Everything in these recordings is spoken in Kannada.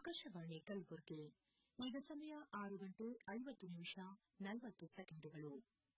ಆಕಾಶವಾಣಿ ಕಲಬುರಗಿ ಈಗ ಸಮಯ ಆರು ಗಂಟೆ ಐವತ್ತು ನಿಮಿಷ ನಲವತ್ತು ಸೆಕೆಂಡುಗಳು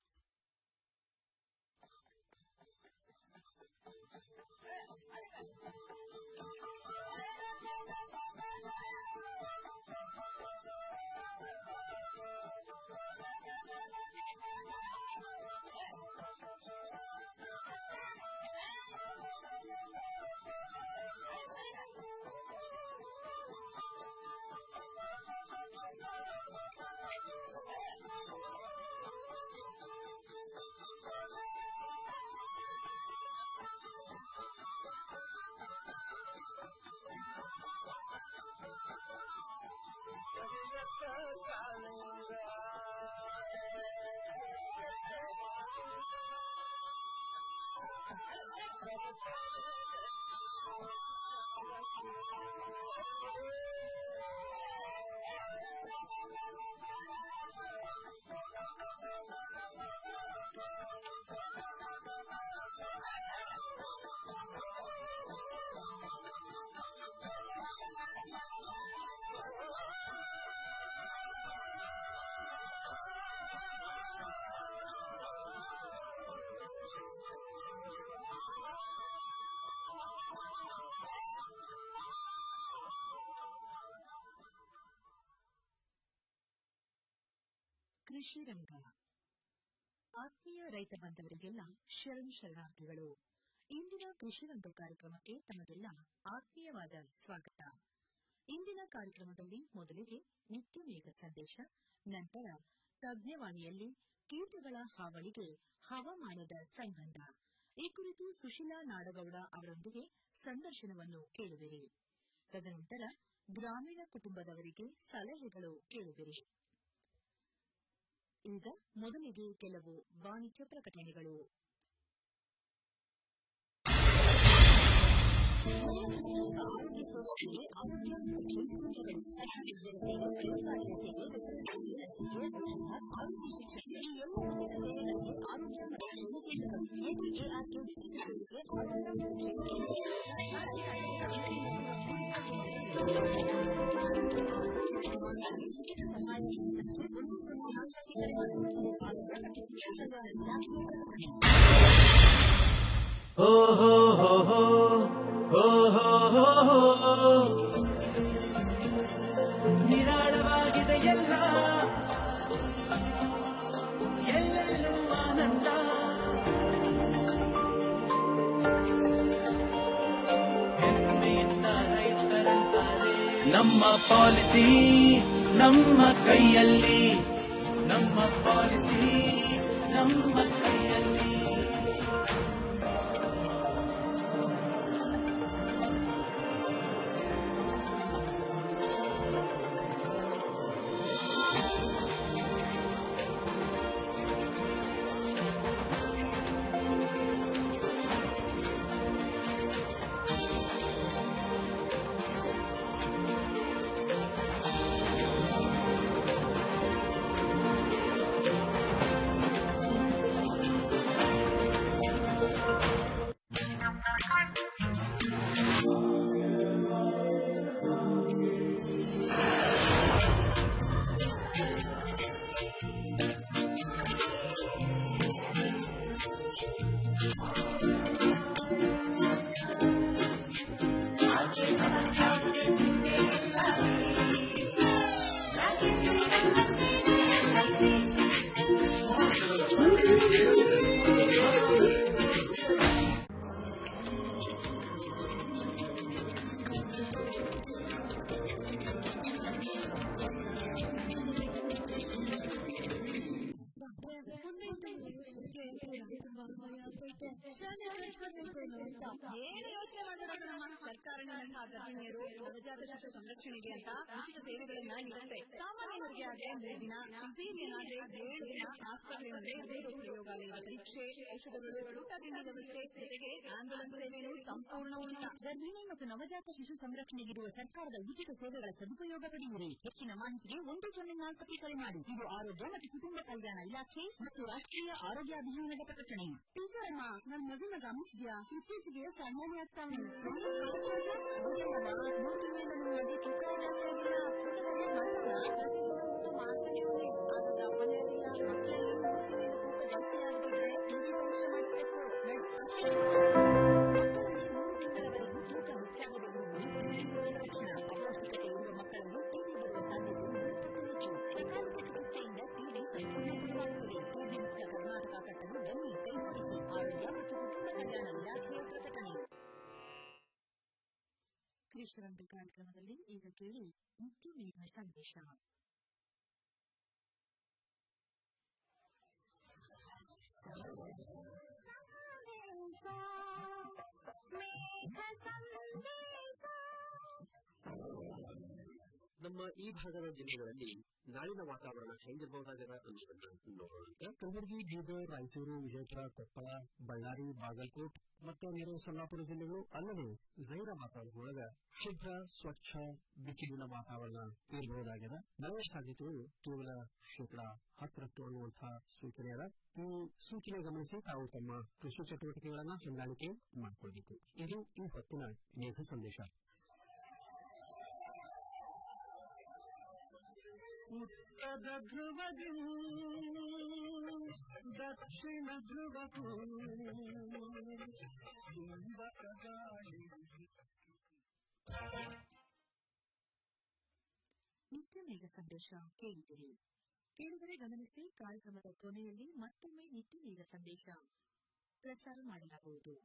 ಕೃಷಿ ರಂಗ ಆತ್ಮೀಯ ರೈತ ಬಾಂಧವರಿಗೆಲ್ಲ ಶರಣು ಶರಣಾರ್ಥಿಗಳು ಇಂದಿನ ಕೃಷಿ ರಂಗ ಕಾರ್ಯಕ್ರಮಕ್ಕೆ ತಮಗೆಲ್ಲ ಆತ್ಮೀಯವಾದ ಸ್ವಾಗತ ಇಂದಿನ ಕಾರ್ಯಕ್ರಮದಲ್ಲಿ ಮೊದಲಿಗೆ ನಿತ್ಯ ಮೇಘ ಸಂದೇಶ ನಂತರ ತಜ್ಞವಾಣಿಯಲ್ಲಿ ಕೀಟಗಳ ಹಾವಳಿಗೆ ಹವಾಮಾನದ ಸಂಬಂಧ ಈ ಕುರಿತು ಸುಶೀಲಾ ನಾಡಗೌಡ ಅವರೊಂದಿಗೆ ಸಂದರ್ಶನವನ್ನು ಕೇಳುವಿರಿ ತದನಂತರ ಗ್ರಾಮೀಣ ಕುಟುಂಬದವರಿಗೆ ಸಲಹೆಗಳು ಕೇಳುವಿರಿ ಈಗ ಮೊದಲಿಗೆ ಕೆಲವು ವಾಣಿಜ್ಯ ಪ್ರಕಟಣೆಗಳು ಹೋ ಹೋ ಹೋ ಹೋ ಹೋ ಹೋ ಹೋ ಹೋ ನಿರಾಳವಾಗಿದೆ ಎಲ್ಲ ಎಲ್ಲೆಲ್ಲೂ ಆನಂದ ಹೆಮ್ಮೆಯಿಂದ ರೈತರಂತಾರೆ ನಮ್ಮ ಪಾಲಿಸಿ ನಮ್ಮ ಕೈಯಲ್ಲಿ ನಮ್ಮ ಪಾಲಿಸಿ ನಮ್ಮ ಕೈಯಲ್ಲಿ ಏನು ಯೋಚನೆ ಮಾಡಬೇಡ ನಮ್ಮ ಸರ್ಕಾರದಿಂದ ಗರ್ಭಿಣಿಯರು ನವಜಾತ ಶಿಶು ಸಂರಕ್ಷಣೆಗೆ ಅಂತ ಉಚಿತ ಸೇವೆಗಳನ್ನ ನೀಡುತ್ತೆ ಸಾಮಾನ್ಯರಿಗೆ ಆದ್ರೆ ಮೂರು ದಿನ ಸಿಸಿಲಿಯನ್ ಆದ್ರೆ ಏಳು ದಿನ ಆಸ್ಪತ್ರೆ ಒಂದೇ ಬೇರೆ ಪ್ರಯೋಗಾಲಯದ ಪರೀಕ್ಷೆ ಔಷಧಗಳು ಊಟ ತಿಂಡಿ ವ್ಯವಸ್ಥೆ ಜೊತೆಗೆ ಆಂಬ್ಯುಲೆನ್ಸ್ ಸೇವೆಯನ್ನು ಸಂಪೂರ್ಣ ಉಚಿತ ಗರ್ಭಿಣಿ ಮತ್ತು ನವಜಾತ ಶಿಶು ಸಂರಕ್ಷಣೆಗಿರುವ ಸರ್ಕಾರದ ಉಚಿತ ಸೇವೆಗಳ ಸದುಪಯೋಗ ಪಡೆಯಿರಿ ಹೆಚ್ಚಿನ ಮಾಹಿತಿಗೆ ಒಂದು ಸೊನ್ನೆ ನಾಲ್ಕಕ್ಕೆ ಕರೆ ಮಾಡಿ ಇದು ಆರೋಗ್ಯ ಮತ್ತು ಕುಟುಂಬ ಕಲ್ಯಾಣ ಇಲಾಖೆ ಮತ್ತು ರಾಷ್ಟ್ರೀಯ ಆರೋಗ್ಯ ಅಭಿಯಾನದ ಪ್ರಕಟಣೆ ಕೇಳಿದಿರಿ ಟೀಚರ್ ಅಮ್ಮ ನನ್ ಮಗನ ಗಮನಿಸಿದ್ಯಾ ಇತ್ತೀಚೆಗೆ ಸಣ್ಣನೇ ಆಗ್ತಾವನೆ ಮೂರು ತಿಂಗಳಿಂದ ನಿಮ್ಮ ಮಗ ತೂಕ ಜಾಸ್ತಿ ಆಗಿಲ್ಲ ಪ್ರತಿದಿನ ಊಟ ಮಾಡ್ತಾನೆ ಅವ್ನೆ ಅದು ದಪ್ಪನೇ ಆಗಿಲ್ಲ ಮಕ್ಕಳಲ್ಲಿ ಮೂರು ತಿಂಗಳಿಂದ ತೂಕ ಜಾಸ್ತಿ ಆಗಿದ್ರೆ ಟಿವಿ ಪರೀಕ್ಷೆ ಮಾಡಿಸ್ಬೇಕು ಮಕ್ಕಳಲ್ಲಿ ಮೂರು ತಿಂಗಳವರೆಗೂ ತೂಕ ಹೆಚ್ಚಾಗದಿರುವುದು ಲಕ್ಷಣ ಅಪೌಷ್ಟಿಕತೆ ಇರುವ ಮಕ್ಕಳಲ್ಲಿ ಟಿವಿ ಬರುವ ಸಾಧ್ಯತೆ ಮೂರು ಪಟ್ಟು ಹೆಚ್ಚು ಸಕಾಲಿಕ ಚಿಕಿತ್ಸೆಯಿಂದ ಟಿವಿ ಸಂಪೂರ್ಣ ಗುಣವಾಗುತ್ತದೆ ಟಿವಿ ಮುಕ್ತ ಕರ್ನಾಟಕ ಕಟ್ಟಲು ಬನ್ನಿ ಕೈಗೂಡಿಸಿ ಆರೋಗ್ಯ ಮತ್ತು ಕುಟುಂಬ ಕಲ್ಯಾಣ ಇಲಾಖೆಯ ಪ್ರಕಟಣೆ ಕೃಷ್ಣರಂಗ ಕಾರ್ಯಕ್ರಮದಲ್ಲಿ ಈಗ ಕೇಳಿ ಮುಖ್ಯ ಮೇಘ ಸಂದೇಶ ನಮ್ಮ ಈ ಭಾಗದ ಜಿಲ್ಲೆಗಳಲ್ಲಿ ನಾಳಿನ ವಾತಾವರಣ ಹೆಂಗಿರಬಹುದಾಗಿದೆ ಅನ್ನೋದನ್ನ ನೋಡೋಣ ಅಂತ ಕಲಬುರಗಿ ಬೀದರ್ ರಾಯಚೂರು ವಿಜಯಪುರ ಕೊಪ್ಪಳ ಬಳ್ಳಾರಿ ಬಾಗಲಕೋಟ್ ಮತ್ತು ನೆರೆ ಸೊಲ್ಲಾಪುರ ಜಿಲ್ಲೆಗಳು ಅಲ್ಲದೆ ಜೈರ ವಾತಾವರಣದೊಳಗ ಶುಭ್ರ ಸ್ವಚ್ಛ ಬಿಸಿಲಿನ ವಾತಾವರಣ ಇರಬಹುದಾಗಿದೆ ಮಳೆಯ ಸಾಧ್ಯತೆಗಳು ಕೇವಲ ಶೇಕಡಾ ಹತ್ತರಷ್ಟು ಅನ್ನುವಂತಹ ಸೂಚನೆ ಅದ ಈ ಸೂಚನೆ ಗಮನಿಸಿ ತಾವು ತಮ್ಮ ಕೃಷಿ ಚಟುವಟಿಕೆಗಳನ್ನ ಹೊಂದಾಣಿಕೆ ಮಾಡಿಕೊಳ್ಬೇಕು ಇದು ಈ ಹೊತ್ತಿನ ಮೇಘ ಸಂದೇಶ ಉತ್ತರ ಧ್ರುವದಿ ದಕ್ಷಿಣ ಧ್ರುವಕ್ಕೂ ಚುಂಬಕ ಗಾಳಿ ನಿತ್ಯ ಮೇಘ ಸಂದೇಶ ಕೇಳಿದಿರಿ ಕೇಳಿದರೆ ಗಮನಿಸಿ ಕಾರ್ಯಕ್ರಮದ ಕೊನೆಯಲ್ಲಿ ಮತ್ತೊಮ್ಮೆ ನಿತ್ಯ ಮೇಘ ಸಂದೇಶ ಪ್ರಸಾರ ಮಾಡಲಾಗುವುದು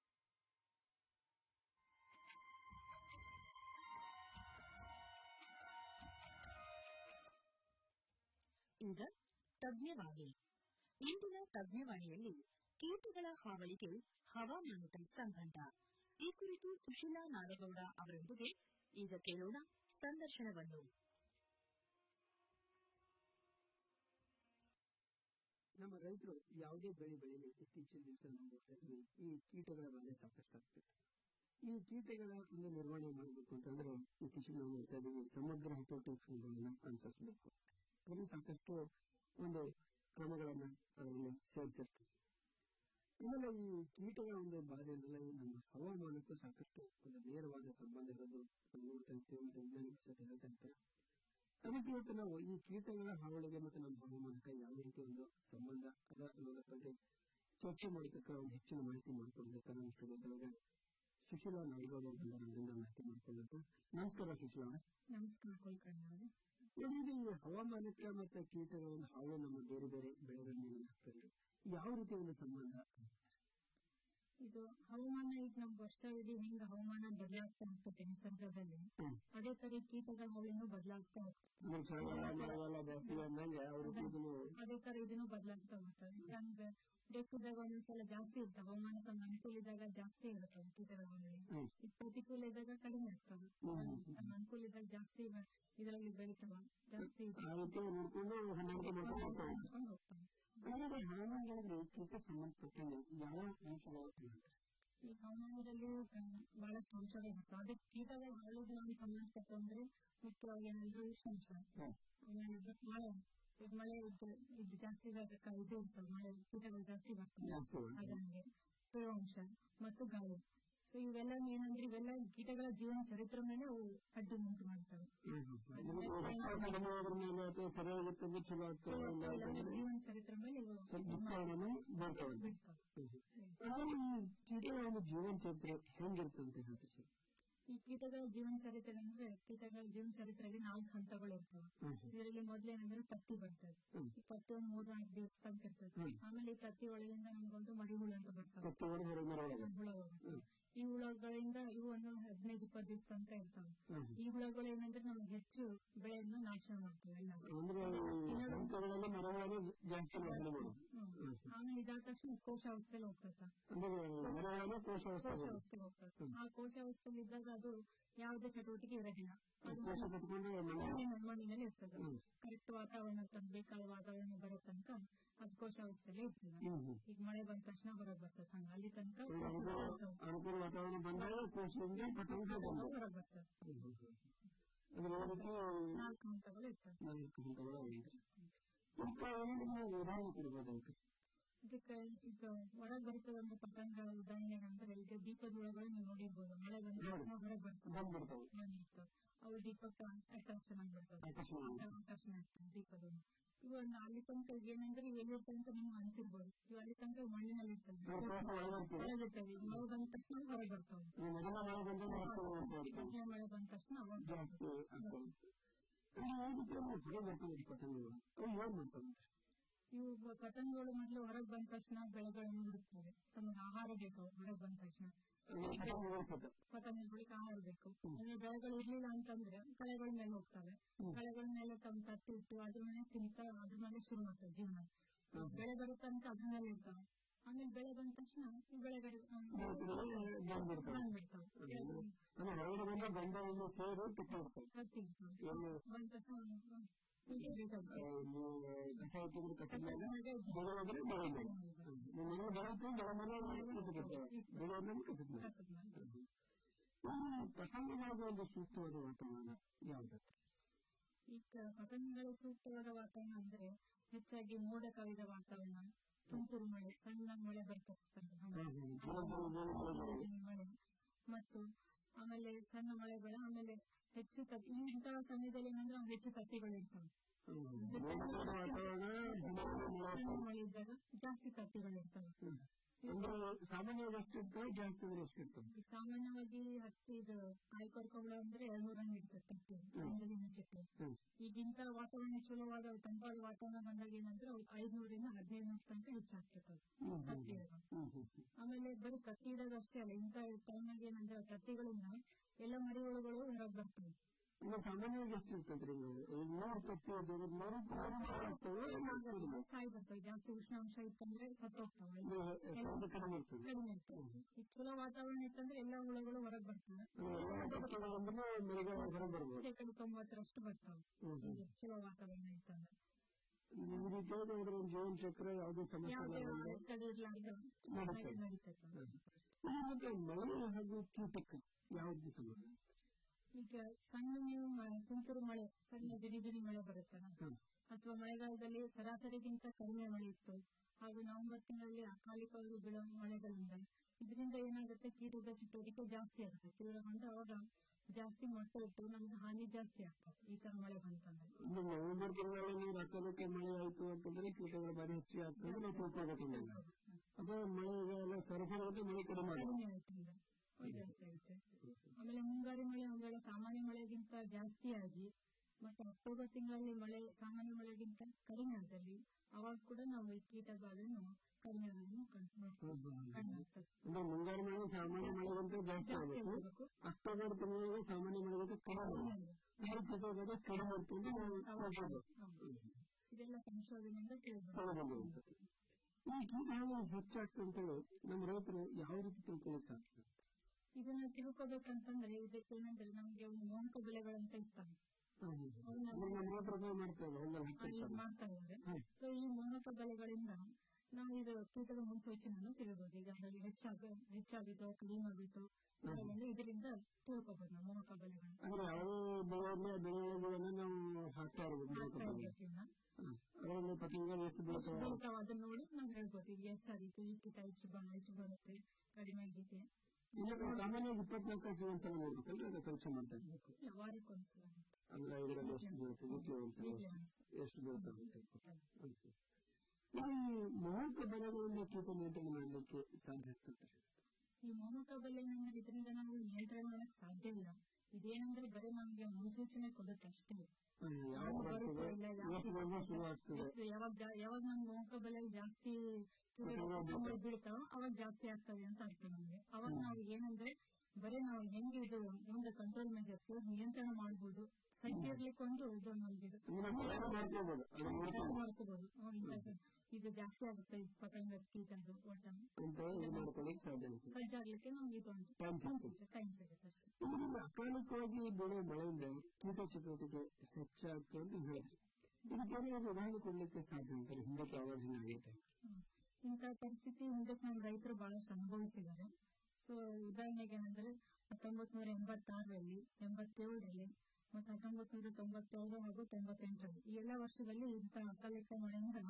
ಈಗ ತಜ್ಞವಾಣಿ ಇಂದಿನ ತಜ್ಞವಾಣಿಯಲ್ಲಿ ಕೀಟಗಳ ಹಾವಳಿಗೆ ಹವಾಮಾನದ ಸಂಬಂಧ ಈ ಕುರಿತು ಸುಶೀಲಾ ನಾಡಗೌಡ ಅವರೊಂದಿಗೆ ಈಗ ಕೇಳೋಣ ಸಂದರ್ಶನವನ್ನು ನಮ್ಮ ರೈತರು ಯಾವುದೇ ಬೆಳೆ ಬೆಳೆಯಲಿ ಇತ್ತೀಚಿನ ದಿವಸ ನಾವು ನೋಡ್ತಾ ಇದ್ವಿ ಈ ಕೀಟಗಳ ಬಾಧೆ ಸಾಕಷ್ಟು ಆಗ್ತಿದೆ ಈ ಕೀಟಗಳ ಒಂದು ನಿರ್ವಹಣೆ ಮಾಡಬೇಕು ಅಂತಂದ್ರೆ ಇತ್ತೀಚೆಗೆ ನಾವು ನೋಡ್ತಾ ಇದ್ದೀವಿ ಸಮಗ್ರ ಹತೋಟಿ ಕ್ರಮಗಳನ್ನ ಅನುಸರಿಸಬೇಕು ಇಲ್ಲಿ ಸಾಕಷ್ಟು ಒಂದು ಕ್ರಮಗಳನ್ನ ಅದರಲ್ಲಿ ಸೇರಿಸಿರ್ತೀವಿ ಆಮೇಲೆ ಈ ಕೀಟಗಳ ಒಂದು ಬಾಧೆ ಅಂದ್ರೆ ನಮ್ಮ ಹವಾಮಾನಕ್ಕೂ ಸಾಕಷ್ಟು ಒಂದು ನೇರವಾದ ಸಂಬಂಧ ಇರೋದು ನಾವು ನೋಡ್ತಾ ಇರ್ತೀವಿ ಒಂದು ವೈಜ್ಞಾನಿಕ ಜೊತೆ ಹೇಳ್ತಾ ಇರ್ತಾರೆ ಅದಕ್ಕೆ ಇವತ್ತು ನಾವು ಈ ಕೀಟಗಳ ಹಾವಳಿಗೆ ಮತ್ತು ನಮ್ಮ ಹವಾಮಾನಕ್ಕೆ ಯಾವ ರೀತಿ ಒಂದು ಸಂಬಂಧ ಅದ ಅನ್ನೋದ್ರ ಬಗ್ಗೆ ಚರ್ಚೆ ಮಾಡೋದಕ್ಕೆ ಒಂದು ಹೆಚ್ಚಿನ ಮಾಹಿತಿ ಮಾಡಿಕೊಡ್ಬೇಕು ನಮ್ಮ ಸ್ಟುಡಿಯೋದೊಳಗೆ ಸುಶೀಲಾ ನಾಯ್ಗೌಡ ಅವರಿಂದ ನಮ್ಮಿಂದ ಮಾಹಿತಿ ಮಾಡಿಕೊಳ್ಳಬೇಕು ನಮಸ್ಕಾರ ಸುಶೀಲಾ ಅವರೇ. ನಮಸ್ಕಾರ ಕುಲಕರ್ಣಿ ಅವರೇ ನೋಡಿ ಈ ಹವಾಮಾನಕ್ಕೆ ಮತ್ತೆ ಕೀಟಗಳ ಒಂದು ಹಾವಳಿ ನಮ್ಮ ಬೇರೆ ಬೇರೆ ಬೆಳೆಗಳ ಮೇಲೆ ಆಗ್ತದೆ ಯಾವ ರೀತಿ ಒಂದು ಸಂಬಂಧ ಇದು ಹವಾಮಾನ ಈಗ ನಮ್ ವರ್ಷ ಇಡೀ ಹೆಂಗ ಹವಾಮಾನ ಬದಲಾಗ್ತಾ ಹೋಗ್ತದೆ ನಿಸರ್ಗದಲ್ಲಿ ಹ್ಮ್. ಅದೇ ತರ ಈ ಕೀಟಗಳ ಹಾವಳಿನೂ ಬದಲಾಗ್ತಾ ಹೋಗ್ತದೆ ಅಂದ್ರೆ ಚಳಿಗಾಲ ಮಳೆಗಾಲ ಬೇಸಿಗೆ ಅಂದಂಗೆ ಯಾವ ರೀತಿ ಇದನ್ನು ಅದೇ ತರ ಇದನ್ನು ಬದಲಾಗ್ತಾ ಹೋಗ್ತದೆ ಹಂಗ ಬೇಕಿದ್ದಾಗ ಒಂದೊಂದ್ಸಲ ಜಾಸ್ತಿ ಇರ್ತಾವ ಹವಾಮಾನಕ್ಕೆ ಒಂದು ಅನುಕೂಲ ಇದ್ದಾಗ ಜಾಸ್ತಿ ಇರುತ್ತವೆ ಕೀಟಗಳ ಹಾವಳಿ ಹ್ಮ್. ಈಗ ಪ್ರತಿಕೂಲ ಇದ್ದಾಗ ಕಡಿಮೆ ಇರ್ತಾವ ಹ್ಮ್. ತಮ್ಮ ಅನುಕೂಲ ಇದ್ದಾಗ ಜಾಸ್ತಿ ಇವ- ಇದರಲ್ಲಿ ಬೆಳಿತಾವ ಜಾಸ್ತಿ ಇದು ಆ ರೀತಿ ನೋಡ್ಕೊಂಡು ಹೊಂದಾಣಿಕೆ ಮಾಡ್ಕೊಂಡು ಹೋಗ್ತಾ ಇದ್ದೀವಿ. ಮಾಡ್ಕೊಂಡು ಹೋಗ್ತಾವ ಹಾಗಾದ್ರೆ ಹವಾಮಾನಗಳಿಗೆ ಕೀಟ ಸಂಬಂಧಪಟ್ಟಂಗೆ ಯಾವ ಅಂಶಗಳು ಕಾಣುತ್ತೆ? ಈ ಹವಾಮಾನದಲ್ಲಿ ಆ, ಬಹಳಷ್ಟು ಅಂಶಗಳು ಇರ್ತವೆ ಅದಕ್ಕೆ ಕೀಟಗಳ ಹಾವಳಿಗೆ ನಮ್ಗೆ ಸಂಬಂಧಪಟ್ಟ ಅಂದ್ರೆ ಮುಖ್ಯವಾಗಿ ಏನಂದ್ರೆ ಉಷ್ಣಾಂಶ ಹ್ಮ್. ಆಮೇಲೆ ಇದಕ್ಕೆ ಮಳೆ ಈಗ ಮಳೆ ಇದ್ದು ಇದು ಜಾಸ್ತಿ ಇದಾಗ ಇದು ಇರ್ತದೆ ಮಳೆ ಕೀಟಗಳು ಜಾಸ್ತಿ ಬರ್ತವೆ ಜಾಸ್ತಿ ಬರ್ತವೆ. ಅದಂಗೆ ತೇವಾಂಶ ಮತ್ತು ಗಾಳಿ ಸೊ ಇವೆಲ್ಲ ಏನಂದ್ರೆ ಇವೆಲ್ಲ ಕೀಟಗಳ ಜೀವನ ಚರಿತ್ರೆ ಮೇಲೆ ಅವು ಅಡ್ಡಿ ಉಂಟು ಮಾಡ್ತವೆ ಹ್ಮ್ ಹ್ಮ್ ಹ್ಮ್. ನಿಮಗೆ ಹೆಚ್ಚು ಕಡಿಮೆ ಆದ್ರ ಮೇಲೆ ಅಥವಾ ಸರಿಯಾಗಿರ್ತದೆ ಚಲೋ ಆಗ್ತದೆ ಇಲ್ಲ ಇವೆಲ್ಲ ಅಂತಂದ್ರೆ ಜೀವನ ಚರಿತ್ರೆ ಮೇಲೆ ಇವು ಸ್ವಲ್ಪ ವಿಸ್ತರಣೆನೂ ಬರ್ತವೆ ಬಿಡ್ತವೆ ಆಮೇಲೆ ಈ ಕೀಟಗಳ ಒಂದು ಜೀವನ ಚರಿತ್ರೆ ಹೆಂಗಿರ್ತದೆ ಅಂತ ಹೇಳ್ತೀರಿ ಸರ್ ಈ ಕೀಟಗಳ ಜೀವನ ಚರಿತ್ರೆ ಅಂದ್ರೆ ಕೀಟಗಳ ಜೀವನ ಚರಿತ್ರೆಗೆ ನಾಲ್ಕು ಹಂತಗಳು ಇರ್ತವೆ ಹ್ಮ್ ಹ್ಮ್. ಇದರಲ್ಲಿ ಮೊದ್ಲೇನಂದ್ರೆ ತತ್ತಿ ಬರ್ತದೆ ಹ್ಮ್. ಈ ತತ್ತಿ ಒಂದು ಮೂರ್ ನಾಲ್ಕು ದಿವಸ ತನಕ ಇರ್ತದೆ ಹ್ಮ್. ಆಮೇಲೆ ಈ ತತ್ತಿ ಒಳಗಿಂದ ನಮ್ಗೊಂದು ಮರಿಹುಳು ಅಂತ ಬರ್ತವೆ ಮತ್ತೆ ಹೊರ ಹೊರ ಮರೊಳಗೆ. ಹುಳ ಹೋಗುತ್ತೆ ಈ ಹುಳಗಳಿಂದ ಇವು ಒಂದು ಹದಿನೈದು ಇಪ್ಪತ್ತು ದಿವಸ ತನಕ ಇರ್ತವೆ ಹ್ಮ್. ಈ ಹುಳಗಳು ಏನಂದ್ರೆ ನಮಗೆ ಹೆಚ್ಚು ಬೆಳೆಯನ್ನು ನಾಶ ಮಾಡ್ತವೆ ಎಲ್ಲ ಅಂದ್ರೆ ಈ ಹಂತಗಳಲ್ಲಿ ಮರಗಳನ್ನು ಜಾಸ್ತಿ ಹಾನಿ ಮಾಡೋದು ಹ್ಮ್. ಆಮೇಲೆ ಇದಾದ ತಕ್ಷಣ ಕೋಶಾವಸ್ಥೆಲಿ ಹೋಗ್ತೈತ ಅಂದ್ರೆ ಮರಗಳನ್ನು ಕೋಶಾವಸ್ಥೆ ಕೋಶಾವಸ್ಥೆಗೆ ಹೋಗ್ತದೆ ಆ ಕೋಶಾವಸ್ಥೆಲಿ ಇದ್ದಾಗ ಅದು ಯಾವುದೇ ಚಟುವಟಿಕೆ ಇರೋದಿಲ್ಲ ಅದು ಕೋಶ ಕಟ್ಕೊಂಡು ಮನೆ ಮಣ್ಣಿನ ಮಣ್ಣಿನಲ್ಲಿ ಇರ್ತದೆ ಹ್ಮ್. ಕರೆಕ್ಟ್ ವಾತಾವರಣ ತನಕ ಬೇಕಾದ ವಾತಾವರಣ ಬರೋ ತನಕ ಅದು ಕೋಶಾವಸ್ಥೆಲಿ ಇರ್ತದೆ ಹ್ಮ್ ಹ್ಮ್. ಈಗ ಮಳೆ ಬಂದ ತಕ್ಷಣ ಹೊರಗೆ ಬರ್ತದೆ ಹಂಗ ಅಲ್ಲಿ ತನಕ ಒಂದು ಅನುಕೂಲ ಅನುಕೂಲ ವಾತಾವರಣ ಬಂದಾಗ ಕೋಶದಿಂದ ಪಟ್ಟಂತ ಬಂದು ಹೊರಗೆ ಬರ್ತದೆ ಅದ್ರ ಅದಕ್ಕೆ ನಾಲ್ಕು ಹಂತಗಳು ಇರ್ತವೆ ನಾಲ್ಕು ಹಂತಗಳು ಉಂಟು. ಮತ್ತೆ ಏನಾದ್ರು ನಾವು ಉದಾಹರಣೆ ಕೊಡ್ಬೋದು ಅದಕ್ಕೆ ಇದಕ್ಕೆ ಈಗ ಹೊರಗೆ ಬರ್ತದೆ ಅಂದ್ರೆ ಪತಂಗ ಉದಾಹರಣೆಗೆ ಅಂದ್ರೆ ಈಗ ದೀಪದ ಒಳಗಡೆ ನೀವು ನೋಡಿರ್ಬೋದು ಮಳೆ ಬಂದ ತಕ್ಷಣ ಹೊರಗೆ ಬರ್ತದೆ ಬಂದ್ಬಿಡ್ತಾವೆ ಬಂದಿರ್ತವೆ ಅವು ದೀಪಕ್ಕೆ ಅಟ್ರಾಕ್ಷನ್ ಆಗ್ಬಿಡ್ತವೆ ಆಕರ್ಷಣೆ ಆಗಿ. ಆಕರ್ಷಣೆ ಆಗ್ತದೆ ದೀಪದ ಇವು ಒಂದು ಅಲ್ಲಿ ತನಕ ಈಗ ಏನಂದ್ರೆ ಇವು ಎಲ್ಲಿರ್ತವೆ ಅಂತ ನಿಮ್ಗೆ ಅನ್ಸಿರ್ಬೋದು ಇವು ಅಲ್ಲಿ ತನಕ ಮಣ್ಣಿನಲ್ಲಿ ಇರ್ತವೆ ಇವ್ರ ತೋಟ ಒಳಗೆ ಇರ್ತದೆ. ಒಳಗಿರ್ತವೆ ಈಗ ಮಳೆ ಬಂದ ತಕ್ಷಣ ಹೊರಗೆ ಬರ್ತವೆ ಈ ಮೊದಲ ಮಳೆ ಬಂದ್ರೆ ಜಾಸ್ತಿ ಇರ್ತದೆ. ಮೊದಲೇ ಮಳೆ ಬಂದ ತಕ್ಷಣ ಅವಾಗ ಜಾಸ್ತಿ ಆಗ್ತದೆ ಅಂದ್ರೆ ಹೇಗಿದ್ರೆ ಅವು ಹೊರಗೆ ಬರ್ತವೆ ಈ ಪತಂಗಗಳು ಅವು ಏನ್ ಮಾಡ್ತವೆ ಇವು ಬ- ಪತಂಗಗಳು ಮೊದಲು ಹೊರಗೆ ಬಂದ ತಕ್ಷಣ ಬೆಳೆಗಳನ್ನು ಹುಡುಕ್ತವೆ ತಮಗೆ ಆಹಾರ ಬೇಕು ಹೊರಗೆ ಬಂದ ತಕ್ಷಣ ಪತಂಗಗಳು ಸತ ಪತಂಗಗಳಿಗೆ ಆಹಾರ ಬೇಕು ಅಂದ್ರೆ ಬೆಳೆಗಳು ಇರ್ಲಿಲ್ಲ ಅಂತಂದ್ರೆ ಕಳೆಗಳ ಮೇಲೆ ಹೋಗ್ತವೆ ಕಳೆಗಳ ಮೇಲೆ ತಮ್ಮ ತಟ್ಟಿ ಇಟ್ಟು ಅದ್ರ ಮೇಲೆ ತಿಂತ ಅದ್ರ ಮೇಲೆ ಶುರು ಮಾಡ್ತವೆ ಜೀವನ ಬೆಳೆ ಬರುತ್ತೆ ಅಂತ ಅದ್ರ ಮೇಲೆ ಇರ್ತಾವೆ ಆಮೇಲೆ ಬೆಳೆ ಬಂದ ತಕ್ಷಣ ಈ ಬೆಳೆಗಳು ಬಂದ್ಬಿಡ್ತವೆ ಬಂದ್ಬಿಡ್ತಾವೆ ಅಂದ್ರೆ ಹೊರಗಡೆ ಬಂದ ಗಂಡ ಹೆಣ್ಣು ಸೇರಿ ತಿಕ್ಕಿರ್ತವೆ ಕತ್ತಿ ಎಲ್ಲಿ ಬಂದ ತಕ್ಷಣ ಬೇಕಾಗುತ್ತೆ. ಕಸ ಇಟ್ಟಿದ್ರೆ ಕಸ ಮೇಲೆ ಬೆಳೆ ಹೋದ್ರೆ ಬೆಳೆ ಮೇಲೆ ನೀವು ಮನೆ ಬೆಳಕು ಬೆಳೆ ಮೇಲೆ ಇಟ್ಬಿಡ್ತವೆ ಬೆಳೆ ಮೇಲೆ ಕಸದ ಮೇಲೆ ಕಸದ ಮೇಲೆ. ಈ ಪತಂಗಗಳಿಗೆ ಒಂದು ಸೂಕ್ತವಾದ ವಾತಾವರಣ ಯಾವ್ದು ಈಗ ಪತಂಗಗಳ ಸೂಕ್ತವಾದ ವಾತಾವರಣ ಅಂದ್ರೆ ಹೆಚ್ಚಾಗಿ ಮೋಡ ಕವಿದ ವಾತಾವರಣ ತುಂತುರು ಮಳೆ ಸಣ್ಣ ಮಳೆ ಬರ್ತದೆ ಮಳೆ ಮತ್ತು ಆಮೇಲೆ ಸಣ್ಣ ಮಳೆಗಳು ಆಮೇಲೆ ಹೆಚ್ಚು ತತ್ತಿ ಇಂತಹ ಸಮಯದಲ್ಲಿ ಏನಂದ್ರೆ ಅವು ಹೆಚ್ಚು ತತ್ತಿಗಳು ಇರ್ತವೆ ವಾತಾವರಣ ಸಣ್ಣ ಮಳೆ ಇದ್ದಾಗ ಜಾಸ್ತಿ ತತ್ತಿಗಳು ಇರ್ತವೆ ಅಂದ್ರೆ ಸಾಮಾನ್ಯವಾಗಿ ಎಷ್ಟು ಇರ್ತವೆ ಜಾಸ್ತಿ ಅಂದ್ರೆ ಎಷ್ಟು ಇರ್ತವೆ ಈಗ ಸಾಮಾನ್ಯವಾಗಿ ಹತ್ತಿ ಇದು ಕಾಯಿ ಕೊರ್ಕೊಳ ಅಂದ್ರೆ ಎರಡ್ನೂರ ಹಂಗೆ ಇರ್ತದೆ ತತ್ತಿ ಒಂದು ದಿನ ಚಿಟ್ಟು ಹ್ಮ್. ಈಗಿಂತ ವಾತಾವರಣ ಚಲೋವಾದ ತಂಪಾದ ವಾತಾವರಣ ಬಂದಾಗ ಏನಂದ್ರೆ ಅವು ಐದ್ನೂರಿಂದ ಹದಿನೈದು ನೂರ ತನಕ ಹೆಚ್ಚಾಗ್ತದೆ ತತ್ತಿ ಇರೋದು. ಹ್ಮ್ ಹ್ಮ್ ಹ್ಮ್ ಆಮೇಲೆ ಬರೀ ತತ್ತಿ ಇಡೋದು ಅಷ್ಟೇ ಅಲ್ಲ ಇಂಥ ಟೈಮ್ನಾಗ ಏನಂದ್ರೆ ಆ ತತ್ತಿಗಳಿಂದ ಎಲ್ಲ ಮರಿಹುಳುಗಳು ಹೊರಗೆ ಬರ್ತವೆ ಅಂದ್ರೆ ಸಾಮಾನ್ಯವಾಗಿ ಎಷ್ಟು ಇರ್ತದ್ರಿ ನೂರು ತತ್ತಿ ಅದು ನೂರು ಆಗ್ತವೆ ಸಾಯಿ ಬರ್ತವೆ ಜಾಸ್ತಿ ಉಷ್ಣಾಂಶ ಇತ್ತಂದ್ರೆ ಸತ್ತೋಗ್ತವೆ ಸಂಖ್ಯೆ ಕಡಿಮೆ ಇರ್ತದೆ ಕಡಿಮೆ ಇರ್ತವೆ ಈಗ ಚಲೋ ವಾತಾವರಣ ಇತ್ತಂದ್ರೆ ಎಲ್ಲ ಹುಳುಗಳು ಹೊರಗೆ ಬರ್ತವೆ ಎಲ್ಲ ತತ್ತಿಗಳು ಬಂದ್ರೆ ಮರಿಗಳು ಹೊರಗೆ ಬರ್ಬೋದು ಶೇಕಡ ತೊಂಬತ್ತರಷ್ಟು ಬರ್ತವೆ ಹ್ಮ್ ಹ್ಮ್. ಈಗ ಚಲೋ ವಾತಾವರಣ ಇತ್ತಂದ್ರೆ ಈ ರೀತಿಯಾಗಿ ಅದ್ರ ಒಂದು ಜೀವನ ಚಕ್ರ ಯಾವುದೇ ಸಮಸ್ಯೆ ಯಾವುದೇ ಇಲ್ಲದಂಗೆ ತಡೆ ಇರ್ಲಾರ್ದ ನಡೀತದೆ. ನಡೀತೈತೆ ಈ ಮತ್ತೆ ಮಳೆ ಹಾಗೂ ಕೀಟಕ್ಕೆ ಯಾವ್ದು ಸಂಬಂಧ ಈಗ ಸಣ್ಣ ನೀವು ಮ- ತುಂತುರು ಮಳೆ ಸಣ್ಣ ಜಿಡಿ ಜಿಡಿ ಮಳೆ ಬರುತ್ತಲ್ಲ ಹ್ಮ್. ಅಥವಾ ಮಳೆಗಾಲದಲ್ಲಿ ಸರಾಸರಿಗಿಂತ ಕಡಿಮೆ ಮಳೆ ಇತ್ತು ಹಾಗೂ ನವೆಂಬರ್ ತಿಂಗಳಲ್ಲಿ ಅಕಾಲಿಕವಾಗಿ ಬೀಳುವ ಮಳೆಗಳಿಂದ ಇದರಿಂದ ಏನಾಗುತ್ತೆ ಕೀಟದ ಚಟುವಟಿಕೆ ಜಾಸ್ತಿ ಆಗುತ್ತೆ ತೀವ್ರಗೊಂಡು ಅವಾಗ ಜಾಸ್ತಿ ಮೊಟ್ಟೆ ಇಟ್ಟು ನಮ್ಗೆ ಹಾನಿ ಜಾಸ್ತಿ ಆಗ್ತದೆ ಈ ತರ ಮಳೆ ಬಂತಂದ್ರೆ ಒಂದು ನವೆಂಬರ್ ತಿಂಗಳಲ್ಲಿ ನೀರು ಹಾಕೋದಕ್ಕೆ ಮಳೆ ಆಯ್ತು ಅಂತಂದ್ರೆ ಕೀಟಗಳು ಬಾರಿ ಹೆಚ್ಚಿಗೆ ಆಗ್ತದೆ ನಾವು ತಿಳ್ಕೊಬೇಕಂಗಿಲ್ಲ ಅದೇ ಮಳೆ ಎಲ್ಲ ಸರಸರಿ ಆಗುತ್ತೆ ಮಳೆ ಕಡಿಮೆ ಆಗುತ್ತೆ ಕಡಿಮೆ ಆಯ್ತಿಲ್ಲ ಜಾಸ್ತಿ ಆಗುತ್ತೆ ಆಮೇಲೆ ಮುಂಗಾರು ಮಳೆ ಒಂದ್ ವೇಳೆ ಸಾಮಾನ್ಯ ಮಳೆಗಿಂತ ಜಾಸ್ತಿ ಆಗಿ ಮತ್ತೆ ಅಕ್ಟೋಬರ್ ತಿಂಗಳಲ್ಲಿ ಮಳೆ ಸಾಮಾನ್ಯ ಮಳೆಗಿಂತ ಕಡಿಮೆ ಆದಲ್ಲಿ ಅವಾಗ ಕೂಡ ನಾವು ಈ ಕೀಟ ಬಾಧೆಯನ್ನು ಕಡಿಮೆ ಆಗೋದನ್ನು ಕಂಡು ಅಂದ್ರೆ ಮುಂಗಾರು ಮಳೆ ಸಾಮಾನ್ಯ ಮಳೆಗಿಂತ ಜಾಸ್ತಿ ಜಾಸ್ತಿ ಆಗುತ್ತೆ ಆಗಬೇಕು ಅಕ್ಟೋಬರ್ ತಿಂಗಳಿಗೆ ಸಾಮಾನ್ಯ ಮಳೆಗಿಂತ ಕಡಿಮೆ ನೀರು ಕೀಟಗಳು ಕಡಿಮೆ ಇರ್ತದೆ ನಾವು ನೋಡ್ಬೋದು. ಇದೆಲ್ಲ ಸಂಶೋಧನೆಯಿಂದ ತಿಳಿದು ಹೊರಬಂದಿರುತ್ತದೆ. ಈ ಕೀಟಗಳು ಹೆಚ್ಚಾಗ್ತದೆ ಅಂತೇಳಿ ನಮ್ಮ ರೈತರು ಯಾವ ರೀತಿ ತಿಳ್ಕೊಳ್ಳೋಕೆ ಸಾಧ್ಯ ಇದನ್ನ ತಿಳ್ಕೊಬೇಕಂತಂದ್ರೆ ಇದಕ್ಕೆ ಏನಂದ್ರೆ ನಮ್ಗೆ ಒಂದು ಮೋಹಕ ಬೆಳೆಗಳಂತ ಇರ್ತವೆ ಅಂದ್ರೆ ನಮ್ಮ ರೈತರು ಮಾಡ್ತೇವೆ ಹೊಲದಲ್ಲಿ ಅಲ್ಲಿ ಹಾಕ್ತಿರ್ತಾರೆ. ಮಾಡ್ತಾ ಇದ್ದಾರೆ ಹ್ಮ್. ಸೊ ಈ ಮೋಹಕ ಬೆಳೆಗಳಿಂದ ನಾವು ಇದು ಕೀಟದ ಮುನ್ಸೂಚನೆಯನ್ನು ತಿಳಿಬಹುದು ಈಗ ಅದರಲ್ಲಿ ಹೆಚ್ಚಾಗ ಹೆಚ್ಚಾಗಿತ್ತು ಕಡಿಮೆ ಆಗಿತ್ತು ಬೆಳೆಗಳು ಇದರಿಂದ ತಿಳ್ಕೊಬಹುದು ನಾವು ಮೋಹಕ ಬೆಳೆಗಳನ್ನ ಅಂದ್ರೆ ಯಾವುದೇ ಬೆಳೆಯಲ್ಲಿ ಆ ಬೆಳೆಗಳನ್ನು ನಾವು ಹಾಕ್ತಾ ಇರ್ಬೋದು ಹಾಕ್ತಾ ಇರ್ಬೇಕಿನ್ನ. ಹ್ಮ್. ಅದರಲ್ಲಿ ಪತಂಗಗಳು ಎಷ್ಟು ಬೀಳ್ತವೆ ಬೀಳ್ತಾವ ಅದನ್ನ ನೋಡಿ ನಾವು ಹೇಳ್ಬೋದು ಈಗ ಹೆಚ್ಚಾಗಿತ್ತು ಈ ಕೀಟ ಹೆಚ್ಚು ಬ ಹೆಚ್ಚು ಬರುತ್ತೆ ಕಡಿಮೆ ಆಗೈತೆ ಇಲ್ಲ ಸಾಮಾನ್ಯವಾಗಿ ಇಪ್ಪತ್ನಾಲ್ಕು ತಾಸು ಒಂದ್ಸಲ ನೋಡ್ಬೇಕಂದ್ರೆ ಅದು ಪರೀಕ್ಷೆ ಮಾಡ್ತಾ ಇರ್ಬೇಕು ಇಲ್ಲ, ವಾರಕ್ಕೊಂದ್ಸಲ ಅಂದ್ರೆ ಇದರಲ್ಲಿ ಎಷ್ಟು ಬೀಳುತ್ತೆ ಇದಕ್ಕೆ ಒಂದ್ಸಲ ಎಷ್ಟು ಬೀಳ್ತವೆ ಅಂತ ಈ ಮೋಹಕ ಬೆಳೆಗಳಿಂದ ಕೀಟ ನಿಯಂತ್ರಣ ಮಾಡಲಿಕ್ಕೆ ಸಾಧ್ಯ ಆಗ್ತದೆ ಈ ಮೋಹಕ ಬೆಲೆ ಏನಂದ್ರೆ ಇದರಿಂದ ನಾವು ನಿಯಂತ್ರಣ ಮಾಡಕ್ ಸಾಧ್ಯ ಇಲ್ಲ ಇದೇನಂದ್ರೆ ಬರೀ ನಮ್ಗೆ ಮುನ್ಸೂಚನೆ ಕೊಡುತ್ತೆ ಅಷ್ಟೇ ಹ್ಮ್, ಯಾವಾಗ ಬರ್ತದೆ ಎಷ್ಟು ಬಂದ್ರೆ ಶುರು ಆಗ್ತದೆ ಎಷ್ಟು ಯಾವಾಗ ಜಾ- ಯಾವಾಗ ನಮ್ಗೆ ಮೋಹಕ ಬೆಲೆ ಜಾಸ್ತಿ ಕೀಟಗಳು ಬೀಳ್ತಾವ ಅವಾಗ ಜಾಸ್ತಿ ಆಗ್ತವೆ ಅಂತ ಅರ್ಥ ನಮ್ಗೆ ಅವಾಗ ನಾವು ಏನಂದ್ರೆ ಬರೀ ನಾವು ಹೆಂಗೆ ಇದು ಮುಂದೆ ಕಂಟ್ರೋಲ್ ಮೆಜರ್ಸ್ ನಿಯಂತ್ರಣ ಮಾಡ್ಬೋದು ಸಜ್ಜೆ ಇರ್ಲಿಕ್ಕೆ ಒಂದು ಇದು ನಮ್ಗೆ ಇದು ಅಂದ್ರೆ ನಾವು ತಯಾರು ಮಾಡ್ಕೋಬಹುದು ಅದನ್ನ ನೋಡ್ಕೊಂಡು ಮಾಡ್ಕೋಬಹುದು ಹ್ಮ್, ಇಂಥದ್ದು ಇದು ಜಾಸ್ತಿ ಆಗುತ್ತೆ ಈ ಪತಂಗ ಕೀಟದ್ದು ಒಟ್ಟ ಅಂತ ಇದು ಮಾಡ್ಕೊಳ್ಳಿಕ್ಕೆ ಸಾಧ್ಯ ಆಗ್ತದೆ ಸಜ್ಜಾಗ್ಲಿಕ್ಕೆ ನಮ್ಗೆ ಇದೊಂದು Time ಸಿಗ್ತದೆ. ಟೈಮ್ ಸಿಗುತ್ತೆ ಅಷ್ಟೇ ಇದರಿಂದ ಅಕಾಲಿಕವಾಗಿ ಬೀಳೋ ಮಳೆಯಿಂದ ಕೀಟ ಚಟುವಟಿಕೆ ಹೆಚ್ಚಾಗ್ತದೆ ಅಂತ ಹೇಳಿದ್ರು ಇದಕ್ಕೆ ಒಂದು ಉದಾಹರಣೆ ಕೊಡ್ಲಿಕ್ಕೆ ಸಾಧ್ಯ ಅಂತಾರೆ ಹಿಂದಕ್ಕೆ ಯಾವಾಗ ಹಿಂಗಾಗೈತೆ ಹ್ಮ್. ಇಂಥ ಪರಿಸ್ಥಿತಿ ಹಿಂದಕ್ಕೆ ನಮ್ಮ ರೈತರು ಬಹಳಷ್ಟು ಅನುಭವಿಸಿದ್ದಾರೆ ಸೊ ಉದಾಹರಣೆಗೆ ಏನಂದ್ರೆ ಹತ್ತೊಂಬತ್ ನೂರ ಎಂಬತ್ತಾರರಲ್ಲಿ ಎಂಬತ್ತೇಳರಲ್ಲಿ ಮತ್ತು ಹತ್ತೊಂಬತ್ ನೂರ ತೊಂಬತ್ತೇಳು ಹಾಗೂ ತೊಂಬತ್ತೆಂಟರಲ್ಲಿ ಈ ಎಲ್ಲ ವರ್ಷದಲ್ಲಿ ಇಂಥ ಅಕಾಲಿಕ ಮಳೆಯಿಂದ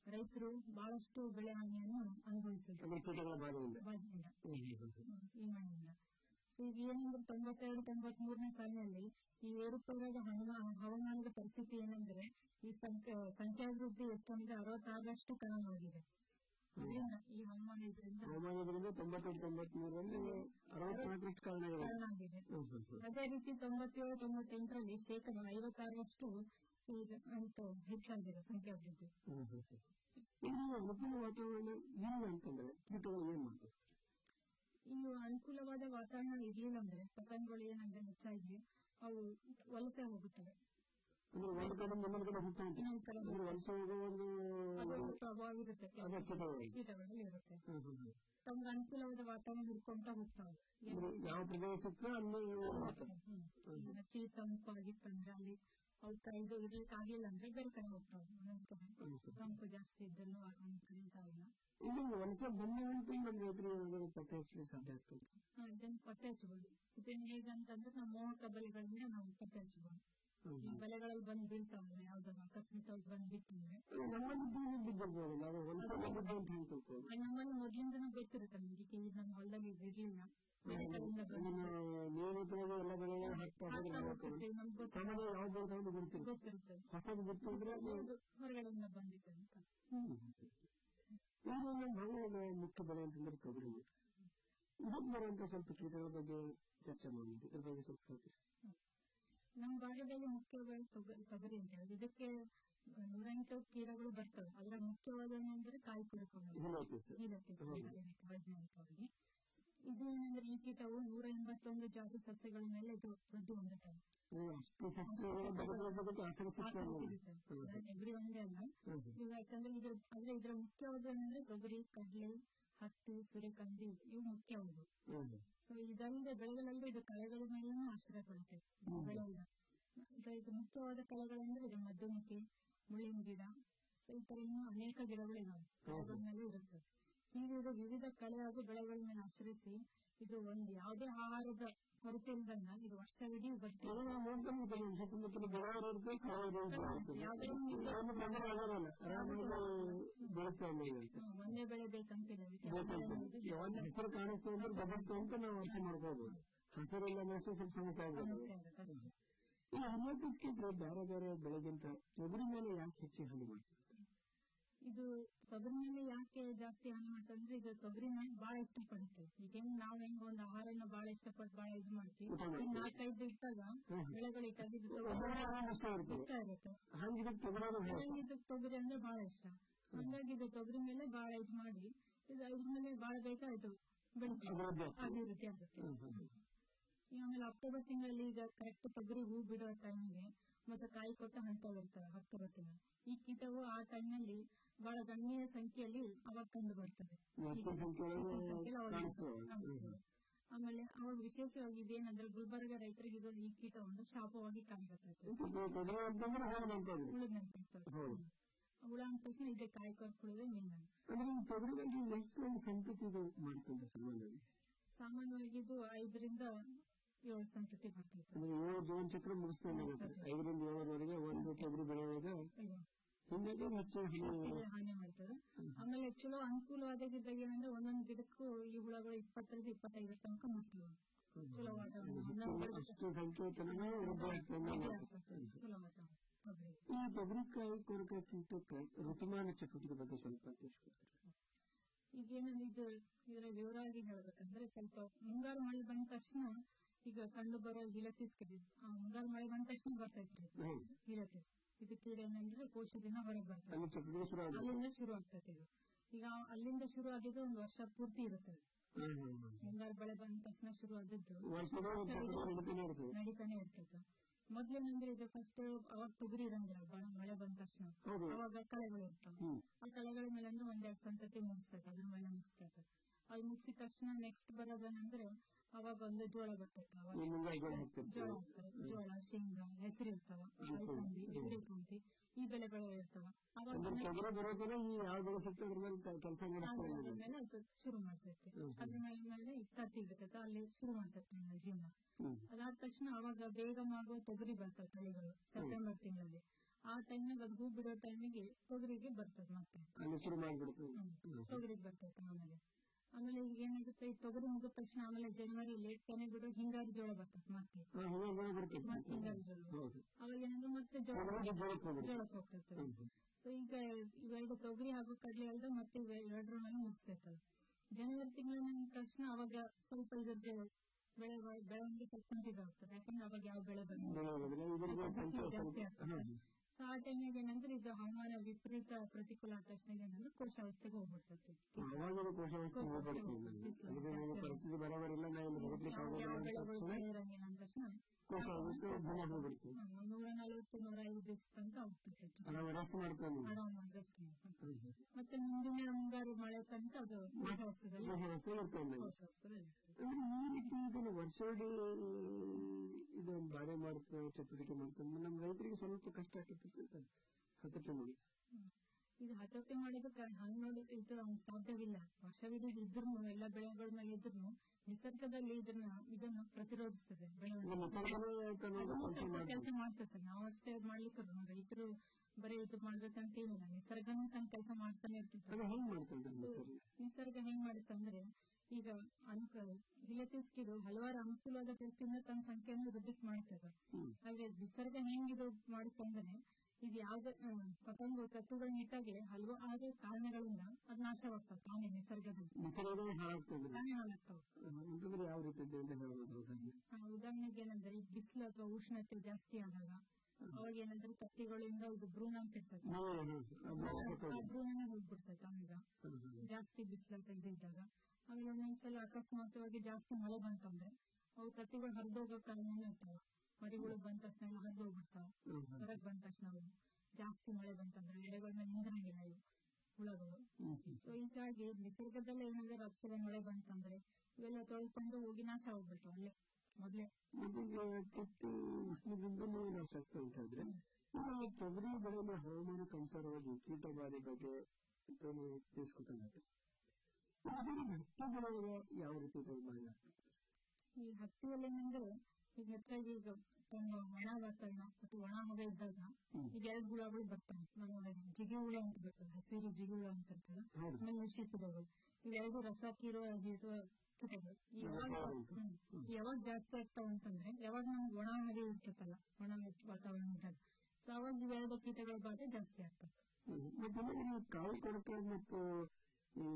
ರೈತರು ಬಹಳಷ್ಟು ಬೆಳೆ ಹಾನಿಯನ್ನು ಅನುಭವಿಸಿದ್ರು ಅಂದ್ರೆ ಕೀಟಗಳ ಬಾಧೆಯಿಂದ ಬಾಧೆಯಿಂದ ಹ್ಮ್, ಹ್ಮ್, ಹ್ಮ್. ಹ್ಮ್, ಈ ಮಳೆಯಿಂದ ಸೊ ಈಗ ಏನಂದ್ರೆ ತೊಂಬತ್ತೆರಡು ತೊಂಬತ್ ಮೂರನೇ ಸಾಲಿನಲ್ಲಿ ಈ ಏರುಪೇರಾದ ಹವಾಮಾನ ಹವಾಮಾನದ ಪರಿಸ್ಥಿತಿ ಏನಂದ್ರೆ ಈ ಸಂಖ್ಯೆ ಸಂಖ್ಯಾಭಿವೃದ್ಧಿ ಎಷ್ಟಂದ್ರೆ ಅರವತ್ತಾರರಷ್ಟು ಕಾರಣವಾಗಿದೆ ಅದರಿಂದ ಈ ಹವಾಮಾನ ಇದರಿಂದ ಹವಾಮಾನದಿಂದ ತೊಂಬತ್ತೆರಡು ತೊಂಬತ್ಮೂರರಲ್ಲಿ ಅರವತ್ನಾಲ್ಕರಷ್ಟು ಕಾರಣಗಳು ಕಾರಣ ಆಗಿದೆ ಹ್ಮ್, ಹ್ಮ್, ಹ್ಮ್. ಅದೇ ರೀತಿ ತೊಂಬತ್ತೇಳು ತೊಂಬತ್ತೆಂಟರಲ್ಲಿ ಶೇಕಡ ಐವತ್ತಾರರಷ್ಟು ಈಗ ಅಂತ ಹೆಚ್ಚಾಗಿದೆ ಸಂಖ್ಯಾಭಿವೃದ್ಧಿ ಹ್ಮ್, ಹ್ಮ್, ಹ್ಮ್. ಇಲ್ಲಿ ಅನುಕೂಲ ವಾತಾವರಣ ಇಲ್ಲ ಅಂತಂದ್ರೆ ಕೀಟಗಳು ಏನ್ ಮಾಡ್ತವೆ ಈ ಅನುಕೂಲವಾದ ವಾತಾವರಣ ಇರ್ಲಿಲ್ಲ ಅಂದ್ರೆ ಪತಂಗಗಳು ಏನಂದ್ರೆ ಹೆಚ್ಚಾಗಿ ಅವು ವಲಸೆ ಹೋಗುತ್ತವೆ ಅಂದ್ರೆ ಒಂದು ಕಡೆ ಇನ್ನೊಂದು ಕಡೆ ಹುಟ್ಟ ಅಂತ ಇನ್ನೊಂದ್ ಕಡೆ ಅಂದ್ರೆ ವಲಸೆ ಹೋಗೋ ಒಂದು ಅದೊಂದು ಪ್ರಭಾವ ಇರುತ್ತೆ ಅದೇ ಕೀಟಗಳು ಕೀಟಗಳಲ್ಲಿ ಇರುತ್ತೆ ಹ್ಮ್, ಹ್ಮ್, ಹ್ಮ್. ತಮ್ಗೆ ಅನುಕೂಲವಾದ ವಾತಾವರಣ ಹುಡ್ಕೊಂತ ಹೋಗ್ತಾವೆ ಅಂದ್ರೆ ಯಾವ ಪ್ರದೇಶಕ್ಕೆ ಅಲ್ಲಿ ಇವು ಮಾಡ್ತವೆ. ಹ್ಮ್. ಈಗ ಚೀ ತಂಪಾಗಿತ್ತಂದ್ರೆ ಅಲ್ಲಿ ಅವಕ್ಕ ಇದು ಇರ್ಲಿಕ್ಕೆ ಆಗಿಲ್ಲ ಅಂದ್ರೆ ಬೇರೆ ಕಡೆ ಹೋಗ್ತಾವೆ ಒಂದೊಂದ್ ಕಡೆ ತಂಪು ಜಾಸ್ತಿ ಇದ್ದಲ್ಲೂ ಒಂದ್ ಕಡೆ ಇದಾಗಿಲ್ಲ ಇಲ್ಲಿ ವಲಸೆ ಬಂದ ಅಂತ ನಮ್ಮ ರೈತರು ಏನಾದರೂ ಪತ್ತೆ ಹಚ್ಚಲಿಕ್ಕೆ ಸಾಧ್ಯ ಆಗ್ತದೆ ಹಾ, ಇದನ್ನ ಪತ್ತೆ ಹಚ್ಚಬಹುದು ಇದನ್ನ ಹೇಗಂತಂದ್ರೆ ನಾವು ಮೋಹಕ ಬಲೆಗಳಿಂದ ನಾವು ಪತ್ತೆ ಹಚ್ಚಬಹುದು ಈ ಬಲೆಗಳಲ್ಲಿ ಬಂದು ಬೀಳ್ತಾವಲ್ಲ ಯಾವ್ದಾದ್ರು ಅಕಸ್ಮಾತ್ ಬಂದು ಬಿತ್ತಂದ್ರೆ ನಮ್ಮಲ್ಲಿ ಇದ್ದು ಬಿದ್ದಿರ್ಬೋದು ನಾವು ವಲಸೆ ಬಿದ್ದು ಅಂತ ಹೇಳ್ಕೊಳ್ಬೋದು ಅದು ನಮ್ಮಲ್ಲಿ ಮೊದ್ಲಿಂದನೂ ಗೊತ್ತಿರುತ್ತೆ ನಮ್ಗೆ ಈಗ ನಮ್ಮ ಹೊಲದಲ್ಲಿ ಇದು ಇರ್ಲಿಲ್ಲ ಬೇರೆ ಕಡೆಯಿಂದ ಬಂದು ನಿಯಮಿತವಾಗಿ ಎಲ್ಲ ಬೆಳೆಗಳು ಹಾಕ್ತಾ ಹೋದ್ರೆ ಗೊತ್ತಿರುತ್ತೆ, ನಮ್ಗೆ ಗೊತ್ತಿರುತ್ತೆ. ಸಾಮಾನ್ಯ ಯಾವ್ದು ಬೆಳೆದ ಗೊತ್ತಿರುತ್ತೆ ಗೊತ್ತಿರುತ್ತೆ ಹೊಸದು ಬಿತ್ತು ಅಂದ್ರೆ ಅದು ಅದು ಹೊರಗಡೆಯಿಂದ ಬಂದಿದೆ ಅಂತ ಈಗ ನಮ್ಮ ಹಳ್ಳಿಯ ಮುಖ್ಯ ಬೆಳೆ ಅಂತಂದ್ರೆ ತೊಗರಿ ಇದಕ್ಕೆ ಬರುವಂತ ಸ್ವಲ್ಪ ಕೀಟಗಳ ಬಗ್ಗೆ ಚರ್ಚೆ ಮಾಡಿದ್ದು ಇದ್ರ ಬಗ್ಗೆ ಸ್ವಲ್ಪ ಹೇಳ್ತೀರಿ ನಮ್ಮ ಭಾಗದಲ್ಲಿ ಮುಖ್ಯ ಬೆಳೆ ತೊಗ- ತೊಗರಿ ಅಂತ ಹೇಳಿ ಇದಕ್ಕೆ ನೂರೆಂಟು ಕೀಟಗಳು ಬರ್ತವೆ ಅದರ ಮುಖ್ಯವಾದ ಏನಂದ್ರೆ ಕಾಯಿ ಕುರುಕುಗಳು ಹಿಲೈಟಿಸ್ ವೈಜ್ಞಾನಿಕವಾಗಿ ಇದು ಏನಂದ್ರೆ ಈ ಕೀಟವು ನೂರ ಎಂಬತ್ತೊಂದು ಜಾತಿ ಸಸ್ಯಗಳ ಮೇಲೆ ಇದು ವೃದ್ಧಿ ಹೊಂದುತ್ತವೆ ಅಷ್ಟು ಸಸ್ಯಗಳ ಬದುಕೋದಕ್ಕೆ ಆಸರೆ ಶಿಕ್ಷಣ ತೊಗರಿ ಒಂದೇ ಅಲ್ಲ ಈಗ ಯಾಕಂದ್ರೆ ಇದ್ರ ಅಂದ್ರೆ ಇದ್ರ ಮುಖ್ಯವಾದ ಏನಂದ್ರೆ ತೊಗರಿ ಕಡಲೆ ಹತ್ತಿ ಸೂರ್ಯಕಾಂತಿ ಇವು ಮುಖ್ಯವಾದವು ಸೊ ಇದಲ್ಲದೆ ಬೆಳೆಗಳಲ್ಲದೆ ಇದು ಕಳೆಗಳ ಮೇಲೂ ಆಶ್ರಯ ಪಡುತ್ತೆ ಬೆಳೆಯಿಂದ ಸೊ ಇದು ಮುಖ್ಯವಾದ ಕಳೆಗಳೆಂದ್ರೆ ಇದು ಮಧ್ಯಮಿಕೆ ಮುಳ್ಳಿನ ಗಿಡ ಸೊ ಈ ತರ ಇನ್ನೂ ಅನೇಕ ಗಿಡಗಳಿದಾವೆ ಕಳೆಗಳ ಮೇಲೆ ಇರುತ್ತೆ ಹೀಗೆ ಇದು ವಿವಿಧ ಕಳೆ ಹಾಗೂ ಬೆಳೆಗಳ ಮೇಲೆ ಆಶ್ರಯಿಸಿ ಇದು ಒಂದು ಯಾವುದೇ ಆಹಾರದ ಕೊರತೆ ಇಲ್ದಂಗ ಇದು ವರ್ಷವಿಡೀ ಬರ್ತದೆ ನೋಡ್ಕೊಂಡು ಸುತ್ತಮುತ್ತಲ ಬೆಳೆ ಇರುತ್ತೆ ಕಳೆ ಇರುತ್ತೆ ಯಾವುದೇ ಏನು ತೊಂದರೆ ಆಗೋದಿಲ್ಲ ಆರಾಮಾಗಿ ಬೆಳೀತಾ ಅನ್ನೋದು ಅಂತ ಹ್ಮ್, ಒಂದೇ ಬೆಳೆ ಬೇಕಂತಿಲ್ಲ ಇದಕ್ಕೆ ಬೇಕಂತ ಯಾವ್ದು ಹೆಸರು ಕಾಣಿಸ್ತು ಅಂದ್ರೆ ಬದುಕು ಅಂತ ನಾವು ಅರ್ಥ ಮಾಡ್ಕೋಬಹುದು ಹಸಿರಿಲ್ಲ ಅನ್ನೋಷ್ಟು ಸ್ವಲ್ಪ ಸಮಸ್ಯೆ ಆಗ್ಬೋದು ಸಮಸ್ಯೆ ಆಗುತ್ತೆ ಅಷ್ಟೇ. ಈ ಹೈನೋಟಿಸ್ಗೆ ಬೇರೆ ಬೇರೆ ಬೆಳೆಗಿಂತ ತೊಗರಿ ಮೇಲೆ ಯಾಕೆ ಹೆಚ್ಚು ಹಾನಿ ಮಾಡ್ತಾರೆ ಇದು ತೊಗರಿ ಮೇಲೆ ಯಾಕೆ ಜಾಸ್ತಿ ಹಾನಿ ಮಾಡ್ತಂದ್ರೆ ಇದು ತೊಗರಿನ ಬಹಳ ಇಷ್ಟಪಡುತ್ತೆ ಈಗ ಹೆಂಗ್ ನಾವ್ ಹೆಂಗ್ ಒಂದ್ ಆಹಾರನ ಬಹಳ ಇಷ್ಟಪಟ್ಟು ಬಹಳ ಇದು ಮಾಡ್ತೀವಿ ಊಟ ಮಾಡ್ತೀವಿ. ಇದ್ ನಾಲ್ಕೈದು ಇಟ್ಟಾಗ ಬೆಳೆಗಳು ಇಟ್ಟಾಗ ಇದು ತೊಗರಿ ಒಬ್ಬರಿಗೆ ಒಂದೊಂದು ಇಷ್ಟ ಇರ್ತದೆ ಇಷ್ಟ ಇರುತ್ತೆ ಹಂಗೆ ಇದಕ್ಕೆ ತೊಗರೋದು ಹೇಗೆ? ಹಾಗಾಗಿ ಇದು ತೊಗರಿ ಅಂದ್ರೆ ಬಹಳ ಇಷ್ಟ ಹಂಗಾಗಿ ಇದು ತೊಗರಿ ಮೇಲೆ ಬಹಳ ಇದು ಮಾಡಿ ಇದು ಅದ್ರ ಮೇಲೆ ಬಹಳ ಬೇಗ ಇದು ಬೆಳಿತೀವಿ ಅಭಿವೃದ್ಧಿ ಆಗ್ತದೆ. ಅಭಿವೃದ್ಧಿ ಆಗುತ್ತೆ ಹ್ಮ್, ಹ್ಮ್, ಹ್ಮ್. ಈಗ ಆಮೇಲೆ ಅಕ್ಟೋಬರ್ ತಿಂಗಳಲ್ಲಿ ಈಗ ಕರೆಕ್ಟ್ ತೊಗರಿ ಹೂ ಬಿಡೋ ಟೈಮ್ಗೆ ಮತ್ತೆ ಕಾಯಿ ಕೊಟ್ಟ ಹಂತವಿರ್ತವೆ ಅಕ್ಟೋಬರ್ ತಿಂಗಳು ಈ ಕೀಟವು ಆ ಟೈಮ್ನಲ್ಲಿ ಬಹಳ ಗಣ್ಯ ಸಂಖ್ಯೆಯಲ್ಲಿ ಅವಾಗ ಕಂಡು ಬರ್ತದೆ ಹೆಚ್ಚಿನ ಸಂಖ್ಯೆಯಲ್ಲಿ ಹೆಚ್ಚಿನ ಸಂಖ್ಯೆಯಲ್ಲಿ ಅವಾಗ ಕಾಣಿಸ್ತವೆ. ಕಾಣಿಸ್ತವೆ. ಆಮೇಲೆ ಅವಾಗ ವಿಶೇಷವಾಗಿ ಇದೇನಂದ್ರೆ ಗುಲ್ಬರ್ಗ ರೈತರಿಗೆ ಇದು ಈ ಕೀಟ ಒಂದು ಶಾಪವಾಗಿ ಕಾಣಿಸುತ್ತೆ ಇದು ತೊಗರಿ ಅಂತಂದ್ರೆ ಹಾಗೆ ನೆನ್ಪಾಗುತ್ತೆ. ಹುಳು ನೆನಪಿರ್ತದೆ ಹೌದು. ಹುಳ ಅಂದ ತಕ್ಷಣ ಇದೆ ಕಾಯಿ ಕೊಟ್ಕೊಳ್ಳೋದೇ ಮೇನ್ ಅಂದ್ರೆ ಈ ತೊಗರಿಗಾಗಿ ಎಷ್ಟು ಒಂದು ಸಂತತಿ ಇದು ಮಾಡ್ಕೊಂಡ್ರೆ ಸಾಮಾನ್ಯವಾಗಿ ಸಾಮಾನ್ಯವಾಗಿ ಇದು ಐದರಿಂದ ಏಳು ಸಂತತಿ ಬರ್ತೈತೆ ಅಂದ್ರೆ ಏಳು ಜೀವನ ಚಕ್ರ ಮುಗಿಸ್ತಾನೆ ಇರುತ್ತೆ. ಐದರಿಂದ ಏಳರವರೆಗೆ ಒಂದು ತೊಗರಿ ಬೆಳೆಯುವಾಗ ಇದು. ಹಿಂಗಾಗಿ ಹೆಚ್ಚು ಹಾನಿ ಹೆಚ್ಚಿಗೆ ಹಾನಿ ಮಾಡ್ತದೆ ಆಮೇಲೆ ಚಲೋ ಅನುಕೂಲವಾದಾಗಿದ್ದಾಗ ಏನಂದ್ರೆ ಒಂದೊಂದು ಗಿಡಕ್ಕೂ ಈ ಹುಳಗಳು ಇಪ್ಪತ್ತರಿಂದ ಇಪ್ಪತ್ತೈದರ ತನಕ ಮುಟ್ತೀವಿ ಚಲೋ ವಾತಾವರಣ ಒಂದೊಂದು ಗಿಡಕ್ಕೆ ಅಷ್ಟು ಸಂಖ್ಯೆ ತನಕ ವೃದ್ಧಿ ಆಗ್ತಾನೆ ಆಗ್ತದೆ. ಚಲೋ ವಾತಾವರಣ ತೊಗರಿ. ಈ ತೊಗರಿಕಾಯಿ ಕೊರಕ ಕೀಟಕ್ಕೆ ಋತುಮಾನ ಚಟುವಟಿಕೆ ಬಗ್ಗೆ ಸ್ವಲ್ಪ ತಿಳಿಸ್ಕೊಡ್ತೀರಾ ಈಗ ಏನಂದ್ರೆ ಇದು ಇದರ ವಿವರವಾಗಿ ಹೇಳ್ಬೇಕಂದ್ರೆ ಸ್ವಲ್ಪ ಮುಂಗಾರು ಮಳೆ ಬಂದ ತಕ್ಷಣ ಈಗ ಕಂಡು ಬರೋ ಗಿಲತಿಸ್ ಕಡಿ ಆ ಮುಂಗಾರು ಮಳೆ ಬಂದ ತಕ್ಷಣ ಬರ್ತೈತ್ರಿ ಹ್ಮ್ ಗಿಲತಿಸ್ ಇದು ಕೀಡೆ ಏನಂದ್ರೆ ಕೋಶದಿಂದ ಹೊರಗೆ ಬರ್ತದೆ ಅಲ್ಲಿ ಚಟುವಟಿಕೆ ಶುರು ಆಗುತ್ತೆ ಅಲ್ಲಿಂದ ಶುರು ಆಗ್ತೈತೆ ಇದು ಈಗ ಅಲ್ಲಿಂದ ಶುರು ಆಗಿದ್ದು ಒಂದು ವರ್ಷ ಪೂರ್ತಿ ಇರುತ್ತೆ ಹ್ಮ್ ಹ್ಮ್ ಹ್ಮ್. ಮುಂಗಾರು ಬೆಳೆ ಬಂದ ತಕ್ಷಣ ಶುರು ಆದದ್ದು ವರ್ಷದ ಒಂದು ಚಟುವಟಿಕೆ ನಡೀತಾನೆ ಇರ್ತದೆ ನಡೀತಾನೆ ಇರ್ತೈತೆ ಮೊದ್ಲೇನಂದ್ರೆ ಇದು ಫಸ್ಟ್ ಅವಾಗ ತೊಗರಿ ಇರಂಗಿಲ್ಲ ಬ- ಮಳೆ ಬಂದ ತಕ್ಷಣ ಹೌದು ಅವಾಗ ಕಳೆಗಳು ಇರ್ತಾವ ಹ್ಮ್ ಆ ಕಳೆಗಳ ಮೇಲೆ ಅಂದ್ರೆ ಒಂದೆರಡು ಸಂತತಿ ಮುಗಿಸ್ತೈತೆ ಅದ್ರ ಮೇಲೆ ಮುಗಿಸ್ತೈತೆ ಅದು ಮುಗಿಸಿದ ತಕ್ಷಣ ನೆಕ್ಸ್ಟ್ ಬರೋದೇನಂದ್ರೆ ಅವಾಗ ಒಂದು ಜೋಳ ಬರ್ತೈತೆ ಅವಾಗ ಈ ಮುಂಗಾರು ಜೋಳ ಜೋಳ ಹಾಕ್ತಿರ್ತೀವಿ ಹಾಕ್ತಾರೆ ಜೋಳ ಶೇಂಗಾ ಹೆಸರು ಇರ್ತಾವ ಅಲಸಂದಿ ಸೂರ್ಯಕಾಂತಿ ಈ ಬೆಳೆಗಳು ಇರ್ತಾವ ಅವಾಗ ಅಂದ್ರೆ ತೊಗರಿ ಬರೋದನ್ನ ಈ ಯಾವ ಬೆಳೆ ಸಿಗ್ತದೆ ಅದ್ರ ಮೇಲೆ ಕೆಲಸ ನಡೆಸ್ತಾರೆ ಅದ್ರ ಮೇಲೆ ಅದು ಶುರು ಮಾಡ್ತೈತೆ ಅದ್ರ ಮೇಲೆ ಮೇಲೆ ಇತ್ತತ್ತಿ ಇರ್ತೈತೆ ಅಲ್ಲಿ ಶುರು ಮಾಡ್ತೈತೆ ನಮ್ಮ ಜೀವನ ಹ್ಮ್ ಅದಾದ ತಕ್ಷಣ ಅವಾಗ ಬೇಗ ಆಗುವ ತೊಗರಿ ಬರ್ತವೆ ತಳಿಗಳು ಸೆಪ್ಟೆಂಬರ್ ತಿಂಗಳಲ್ಲಿ ಆ ಟೈಮ್ನಾಗ ಅದು ಹೂ ಬಿಡೋ ಟೈಮಿಗೆ ತೊಗರಿಗೆ ಬರ್ತದೆ ಮತ್ತೆ ಅಲ್ಲಿ ಶುರು ಮಾಡ್ಬಿಡ್ತು ಹ್ಮ್. ತೊಗರಿಗೆ ಬರ್ತೈತೆ ಆಮೇಲೆ ಆಮೇಲೆ ಈಗ ಏನಾಗುತ್ತೆ ಈ ತೊಗರಿ ಮುಗಿದ ತಕ್ಷಣ ಆಮೇಲೆ ಜನವರಿ ಲೇಟ್ ತಾನೆ ಬಿಡು ಹಿಂಗಾರಿ ಜೋಳ ಬರ್ತದೆ ಮತ್ತೆ ಹಾ, ಹಿಂಗೆ ಜೋಳ ಬರ್ತೈತೆ ಮತ್ತೆ ಹಿಂಗಾರಿ ಜೋಳ ಹೌದು ಅವಾಗ ಏನಂದ್ರೆ ಮತ್ತೆ ಜೋಳ ಅವಾಗ ಜೋಳಕ್ಕೆ ಹೋಗ್ಬಿಡುತ್ತೆ. ಜೋಳಕ್ಕೆ ಹೋಗ್ತೈತೆ ಸೊ ಈಗ ಇವೆರಡು ತೊಗರಿ ಹಾಗೂ ಕಡ್ಲೆ ಅಲ್ದ ಮತ್ತೆ ಇವೆ ಎರಡರ ಮೇಲೆ ಮುಗಿಸ್ತೈತಲ್ಲ ಜನವರಿ ತಿಂಗಳ ತಕ್ಷಣ ಅವಾಗ ಸ್ವಲ್ಪ ಇದ್ರದ್ದು ಬೆಳೆ ಬೆಳವಣಿಗೆ ಸ್ವಲ್ಪ ಕುಂಠಿತ ಆಗ್ತದೆ ಯಾಕಂದ್ರೆ ಅವಾಗ ಯಾವ ಬೆಳೆ ಬಂದಿಲ್ಲ ಬೆಳೆ ಬರೋದಿಲ್ಲ. ಇದರಿಗೆ ಸಂಖ್ಯೆ ಜಾಸ್ತಿ ಸ್ವಲ್ಪ- ಆಗ್ತದೆ ಹಾ, ಸೊ ಆ ಟೈಮಿಗೆ ಏನಂದ್ರೆ ಇದು ಹವಾಮಾನ ವಿಪರೀತ ಪ್ರತಿಕೂಲ ಆದ ತಕ್ಷಣ ಏನಂದ್ರೆ ಕೋಶಾವಸ್ಥೆಗೆ ಹೋಗ್ಬಿಡ್ತೈತಿ ಅವಾಗಿನ ಕೋಶವಸ್ತು ಹೋಗ್ಬಿಡ್ತೀವಿ ಅದಕ್ಕೆ ನನಗೆ ಪರಿಸ್ಥಿತಿ ಬರೋಬರಿಲ್ಲ ನಾ ಇಲ್ಲಿ ಬದುಕಲಿಕ್ಕೆ ಯಾವ ಯಾವ ಆಗೋದಿಲ್ಲ ಅಂತ ಬೆಳೆಗಳು ತಕ್ಷಣ ಇರಂಗಿಲ್ಲ ಅಂದ ತಕ್ಷಣ ಕೋಶವಸ್ತು ಜನ ಹೋಗ್ಬಿಡ್ತೀವಿ ಹ್ಮ್, ಒಂದ್ ನೂರ ನಲವತ್ತು ನೂರ ಐದು ದಿವಸ ತನಕ ಹೋಗ್ತಿರ್ತೈತಿ ನಾವು ರೆಸ್ಟ್ ಮಾಡ್ಕೊಂಡು ಆರಾಮ ರೆಸ್ಟ್ ಮತ್ತೆ ಮುಂದಿನ ಮುಂಗಾರು ಮಳೆ ತನಕ ಅದು ಕೋಶಾವಸ್ಥೆದಲ್ಲಿ ಕೋಶವಸ್ತು ಇರ್ತೇವೆ ಕೋಶಾವಸ್ಥೆದಲ್ಲಿ ಇರ್ತದೆ. ಅಂದ್ರೆ ಈ ರೀತಿ ಇದನ್ನು ವರ್ಷವಿಡೀ ಇದು ಬಾಳೆ ಮಾಡ್ತಾ ಚಟುವಟಿಕೆ ಮಾಡ್ತಾರೆ ನಮ್ಮ ರೈತರಿಗೆ ಸ್ವಲ್ಪ ಕಷ್ಟ ಆಗ್ತದೆ ಹತೋಟಿ ಮಾಡಿ ಇದು ಹತೋಟಿ ಮಾಡೋದಕ್ಕೆ ಹಂಗ್ ನೋಡಿದ್ರೆ ಇದು ಅವ್ನ್ ಸಾಧ್ಯವಿಲ್ಲ ವರ್ಷವಿಡೀ ಇದ್ರು ಎಲ್ಲ ಬೆಳೆಗಳ ಮೇಲೆ ಇದ್ರು ನಿಸರ್ಗದಲ್ಲಿ ಇದನ್ನ ಇದನ್ನು ಪ್ರತಿರೋಧಿಸ್ತದೆ ಬೆಳೆವಣಿಗೆ ನಮ್ಮ ನಿಸರ್ಗನೇ ತನ್ನದು ಕೆಲಸ ಮಾಡ್ತದೆ ಕೆಲಸ ಮಾಡ್ತೈತೆ ನಾವು ಅಷ್ಟೇ ಮಾಡ್ಲಿಕ್ಕೆ ರೈತರು ಬರೀ ಇದು ಮಾಡ್ಬೇಕಂತ ಏನಿಲ್ಲ ನಿಸರ್ಗನೂ ತನ್ನ ಕೆಲಸ ಮಾಡ್ತಾನೆ ಇರ್ತೈತೆ ಅದು ಹೆಂಗ್ ಮಾಡ್ತಾರೆ ನಿಸರ್ಗ ನಿಸರ್ಗ ಹೆಂಗ್ ಮಾಡುತ್ತಂದ್ರೆ ಈಗ ಅನುಕ ರಿಲೇಟಿವ್ಸ್ಗೆ ಹಲವಾರು ಅನುಕೂಲವಾದ ಕೆಲಸದಿಂದ ತನ್ನ ಸಂಖ್ಯೆಯನ್ನು ವೃದ್ಧಿ ಮಾಡ್ತದೆ ಹ್ಮ್. ಆದ್ರೆ ನಿಸರ್ಗ ಹೆಂಗ್ ಇದು ಮಾಡುತ್ತಂದ್ರೆ ಈಗ ಯಾವ್ದು ಪತಂಗ ತತ್ವಗಳನ್ನ ಇಟ್ಟಾಗಲೇ ಹಲವಾರು ಕಾರಣಗಳಿಂದ ಅದು ನಾಶವಾಗ್ತವೆ ತಾನೇ ನಿಸರ್ಗದಲ್ಲಿ ನಿಸರ್ಗನೇ ಹಾಳಾಗ್ತದೆ ತಾನೇ ಹಾಳಾಗ್ತವೆ ಅಂತಂದ್ರೆ ಯಾವ ರೀತಿ ಇದೆ ಅಂತ ಹೇಳ್ಬೋದು ಹೌದಾ? ಆ, ಉದಾಹರಣೆಗೆ ಏನಂದ್ರೆ ಈಗ ಬಿಸಿಲು ಅಥವಾ ಉಷ್ಣತೆ ಜಾಸ್ತಿ ಆದಾಗ ಅವಾಗ ಏನಂದ್ರೆ ತತ್ತಿಗಳಿಂದ ಇದು ಭ್ರೂಣ ಅಂತ ಇರ್ತದೆ ಹ್ಮ್, ಹ್ಮ್. ಅದು ಆ ಸತ್ತೋಗಿದೆ. ಭ್ರೂಣನೇ ಹೋಗ್ಬಿಡ್ತೈತೆ ಆಮೇಲೆ ಹ್ಮ್, ಹ್ಮ್. ಜಾಸ್ತಿ ಬಿಸಿಲು ತೆಗೆದಿದ್ದಾಗ ಆಮೇಲೆ ಒಂದೊಂದ್ಸಲ ಅಕಸ್ಮಾತ್ವಾಗಿ ಜಾಸ್ತಿ ಮಳೆ ಬಂತಂದ್ರೆ ಅವು ತತ್ತಿಗಳು ಹರಿದೋಗೋ ಕಾರಣನೂ ಇರ್ತಾವ ಮರಿಗಳು ಬಂದ ತಕ್ಷಣ ಎಲ್ಲ ಹರಿದು ಹೋಗ್ಬಿಡ್ತಾವ ಹ್ಮ್, ಹ್ಮ್. ಹೊರಗೆ ಬಂದ ತಕ್ಷಣ ಅವು ಜಾಸ್ತಿ ಮಳೆ ಬಂತಂದ್ರೆ ಎಲೆಗಳ ಮೇಲೆ ನಿಂದ್ರಂಗಿಲ್ಲ ಇವು ಹುಳಗಳು ಹ್ಮ್, ಹ್ಮ್. ಸೊ ಹೀಗಾಗಿ ನಿಸರ್ಗದಲ್ಲೇ ಏನಾದ್ರೆ ಅಪ್ಸರ ಮಳೆ ಬಂತಂದ್ರೆ ಇವೆಲ್ಲ ತೊಳ್ಕೊಂಡು ಹೋಗಿ ನಾಶ ಆಗ್ಬಿಡ್ತಾವ ಅಲ್ಲೇ ಮೊದ್ಲೇ ಮತ್ತೆ ಈಗ ಕೆಟ್ಟು ಉಷ್ಣದಿಂದಲೂ ನಾಶ ಆಗ್ತಾ ಅಂತ ಇದ್ರೆ ಈಗ ತೊಗರಿ ಬೆಳೆನ ಹವಾಮಾನಕ್ಕೆ ಅನುಸಾರವಾಗಿ ಕೀಟ ಬಾಧೆ ಬಗ್ಗೆ ತಾನು ತಿಳಿಸ್ಕೊತಾಗುತ್ತೆ ಹತ್ತಿ ಬೆಳೆಗೆ ಯಾವ ರೀತಿ ಬಾಧೆ ಆಗ್ತದೆ ಈ ಹತ್ತಿಯಲ್ಲಿ ಏನಂದ್ರೆ ಈಗ ಹೆಚ್ಚಾಗಿ ಈಗ ತಮ್ಮ ಒಣ ವಾತಾವರಣ ಮತ್ತು ಒಣ ಹವೆ ಇದ್ದಾಗ ಈಗ ಎರಡು ಹುಳಗಳು ಬರ್ತವೆ ನಾವು ಜಿಗಿ ಹುಳ ಅಂತ ಬರ್ತದೆ ಹಸಿರು ಜಿಗಿ ಹುಳ ಅಂತ ಇರ್ತದೆ ಹೌದು. ಆಮೇಲೆ ನುಸಿ ಹುಳಗಳು ಇವೆರಡು ರಸ ಕೀರುವ ಹೀರುವ ಕೀಟಗಳು ಈ ಯಾವಾಗ ಹ್ಮ್. ಈ ಯಾವಾಗ ಜಾಸ್ತಿ ಆಗ್ತಾವ ಅಂತಂದ್ರೆ ಯಾವಾಗ ನಮ್ಗೆ ಒಣ ಹವೆ ಇರ್ತೈತಲ್ಲ ಒಣ ವಾತಾವರಣ ಇದ್ದಾಗ ಸೊ ಅವಾಗ ಇವೆರಡು ಕೀಟಗಳ ಬಾಧೆ ಜಾಸ್ತಿ ಆಗ್ತದೆ ಹ್ಮ್. ಮತ್ತೆ ಈ ಕಾಯಿ ಕೊರಕ ಮತ್ತು ಈ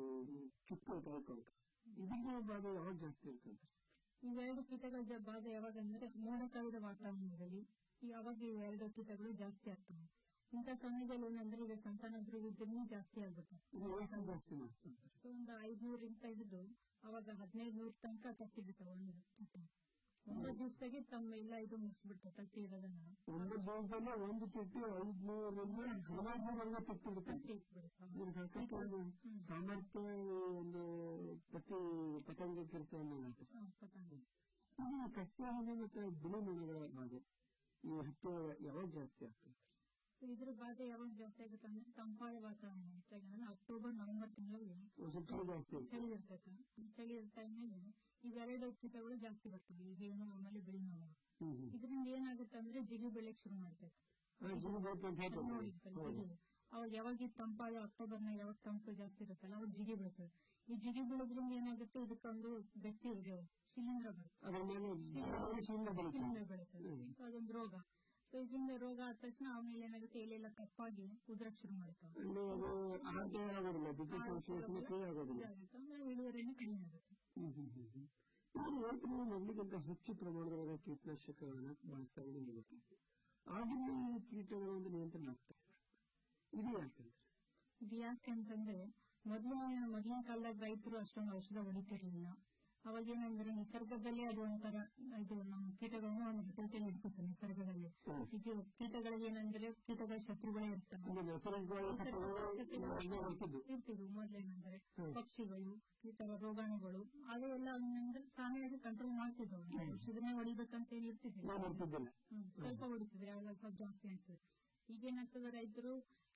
ಚುಕ್ಕ ಕಾಯಿ ಕೊರಕ ಇದಕ್ಕೆ ಬಾಧೆ ಯಾವಾಗ ಜಾಸ್ತಿ ಇರ್ತದೆ ಇವೆರಡು ಕೀಟಗಳ ಜ- ಬಾಧೆ ಯಾವಾಗ ಅಂದ್ರೆ ಮೋಡ ಕವಿದ ವಾತಾವರಣದಲ್ಲಿ ಈ ಅವಾಗ ಇವೆರಡು ಕೀಟಗಳು ಜಾಸ್ತಿ ಆಗ್ತವೆ ಇಂಥ ಸಮಯದಲ್ಲಿ ಏನಂದ್ರೆ ಈಗ ಸಂತಾನಾಭಿವೃದ್ಧಿನೂ ಜಾಸ್ತಿ ಆಗ್ಬಿಟ್ಟು ಇದು ವಯಸ್ಸು ಜಾಸ್ತಿ ಮಾಡ್ತಾರೆ ಸೊ ಒಂದು ಐದ್ನೂರಿಂದ ಹಿಡಿದು ಅವಾಗ ಹದಿನೈದು ನೂರ ತನಕ ತತ್ತಿ ಬಿಡ್ತಾವ ಒಂದು ಚುಟ್ಟಿ ಒಂಬತ್ತು ದಿವಸದಾಗೆ ತಮ್ಮ ಎಲ್ಲ ಇದು ಮುಗಿಸ್ಬಿಡ್ತಾವ ತತ್ತಿ ಇರೋದನ್ನ ಒಂದು ದಿವಸದಲ್ಲಿ ಒಂದು ಚುಟ್ಟಿ ಐದ್ನೂರಿಂದ ಹದಿನೈದರವರೆಗೆ ತಪ್ಪಿರುತ್ತೆ ತತ್ತಿ ಇಟ್ಬಿಡ್ತಾವ ಇದು ಸಾಕಷ್ಟು ಒಂದು ಸಾಮರ್ಥ್ಯ ಒಂದು ಪ್ರತಿ ಪತಂಗಕ್ಕೆ ಇರ್ತದೆ ಅನ್ನೋದು ಪತಂಗ ಇದು ಸಸ್ಯಾಹಾರಿ ಮತ್ತು ಬಿಳಿ ಮಣ್ಣುಗಳ ಬಾಧೆ ಈ ಹತ್ತಿ ಯಾವಾಗ ಜಾಸ್ತಿ ಆಗ್ತದೆ ಸೊ ಇದ್ರ ಬಾಧೆ ಯಾವಾಗ ಜಾಸ್ತಿ ಆಗುತ್ತೆ ಅಂದ್ರೆ ತಂಪಾದ ವಾತಾವರಣ ಹೆಚ್ಚಾಗಿ ಅಂದ್ರೆ ಅಕ್ಟೋಬರ್ ನವೆಂಬರ್ ತಿಂಗಳಲ್ಲಿ ಒಂದು ಸ್ವಲ್ಪ ಚಳಿ ಜಾಸ್ತಿ ಆಗ್ತದೆ ಚಳಿ ಇರ್ತೈತೆ ಈ ಚಳಿ ಇರೋ ಟೈಮ್ನಲ್ಲಿ ಇವೆರಡು ಕೀಟಗಳು ಜಾಸ್ತಿ ಬರ್ತವೆ ಈ ಹೇನು ಆಮೇಲೆ ಬಿಳಿ ನೋವು ಹ್ಮ್ ಹ್ಮ್ ಇದರಿಂದ ಏನಾಗುತ್ತೆ ಅಂದ್ರೆ ಜಿಗಿ ಬೆಳೆಯಕ್ ಶುರು ಮಾಡ್ತೈತೆ ಆ ಜಿಗಿ ಬೇಕು ಅಂತ ಹೇಳ್ತಾರೆ ನೋಡಿರ್ತಾರೆ ಜಿಗಿ ಅವಾಗ ಯಾವಾಗ ಈ ತಂಪಾದ ಅಕ್ಟೋಬರ್ನ ಯಾವಾಗ ತಂಪು ಜಾಸ್ತಿ ಇರುತ್ತಲ್ಲ ಅವಾಗ ಜಿಗಿ ಬೀಳ್ತದೆ ಈ ಜಿಗಿ ಬೀಳೋದ್ರಿಂದ ಏನಾಗುತ್ತೆ ಇದಕ್ಕೊಂದು ಗಟ್ಟಿ ಇದೆ ಶಿಲೀಂಧ್ರ ಬರುತ್ತೆ ಅದ್ರ ಮೇಲೆ ಶಿಲಿಂದ ಬರುತ್ತೆ ಶಿಲೀಂಧ್ರ ಬೆಳೀತದೆ ಸೊ ಅದೊಂದು ರೋಗ ಸೊ ಇದರಿಂದ ರೋಗ ಆದ ತಕ್ಷಣ ಆಮೇಲೆ ಏನಾಗುತ್ತೆ ಎಲೆಲ್ಲ ಕಪ್ಪಾಗಿ ಉದ್ರಕ್ ಶುರು ಮಾಡ್ತಾವೆ ಅಲ್ಲಿ ಅದು ಆದ್ಯ ಆಗೋದಿಲ್ಲ ದ್ವಿತೀಯ ಸಂಶ್ಲೇಷಣೆ ಕ್ರಿಯೆ ಆಗೋದಿಲ್ಲ ಇದಾಗುತ್ತೆ ಆಮೇಲೆ ಇಳುವರಿನೂ ಕಡಿಮೆ ಆಗುತ್ತೆ ಹ್ಮ್ ಹ್ಮ್ ಹ್ಮ್ ಹ್ಮ್. ನಾನು ರೈತರು ಮೊದಲಿಗಿಂತ ಹೆಚ್ಚು ಪ್ರಮಾಣದ ಕೀಟನಾಶಕಗಳನ್ನ ಬಳಸ್ತಾ ಇರೋದು ಗೊತ್ತಾಯ್ತು ಆದ್ರೂ ಈ ಕೀಟಗಳ ಒಂದು ನಿಯಂತ್ರಣ ಆಗ್ತಾ ಇದೆ ಇದು ಯಾಕಂದ್ರೆ ಇದು ಯಾಕೆ ಅಂತಂದ್ರೆ ಮೊದಲಿನ ಮೊದಲಿನ ಕಾಲದಾಗ ರೈತರು ಅಷ್ಟೊಂದು ಔಷಧ ಹೊಡಿತಿರ್ಲಿಲ್ಲ ಅವಾಗ ಏನಂದ್ರೆ ನಿಸರ್ಗದಲ್ಲೇ ಅದು ಒಂಥರ ಇದು ನಮ್ಮ ಕೀಟಗಳನ್ನು ಒಂದು ಹತೋಟಿಯಲ್ಲಿ ಇಡ್ತಿತ್ತು ನಿಸರ್ಗದಲ್ಲಿ ಹ್ಮ್. ಈಗ ಕೀಟಗಳಿಗೆ ಏನಂದ್ರೆ ಕೀಟಗಳ ಶತ್ರುಗಳೇ ಇರ್ತವೆ ಒಂದು ನೈಸರ್ಗಿಕವಾಗಿ ಸತ್ತುಗಳು ಬರ್ತಿದ್ವು ಇರ್ತಿದ್ವು ಮೊದಲೇನಂದ್ರೆ ಹ್ಮ್. ಪಕ್ಷಿಗಳು ಈ ತರ ರೋಗಾಣುಗಳು ಅವೆಲ್ಲ ಅವನಂದ್ರೆ ತಾನೇ ಅದು ಕಂಟ್ರೋಲ್ ಮಾಡ್ತಿದ್ವು ಔಷಧನೇ ಹೊಡಿಬೇಕಂತ ಹೇಳಿ ಇರ್ತಿದ್ದಿಲ್ಲ ನಾನು ಇರ್ತಿದ್ದಿಲ್ಲ ಹ್ಮ್, ಸ್ವಲ್ಪ ಹೊಡಿತಿದ್ರೆ ಅವಾಗ ಸ್ವಲ್ಪ ಜಾಸ್ತಿ ಅನ್ಸುತ್ತೆ ಈಗೇನಾಗ್ತದೆ ರೈತರು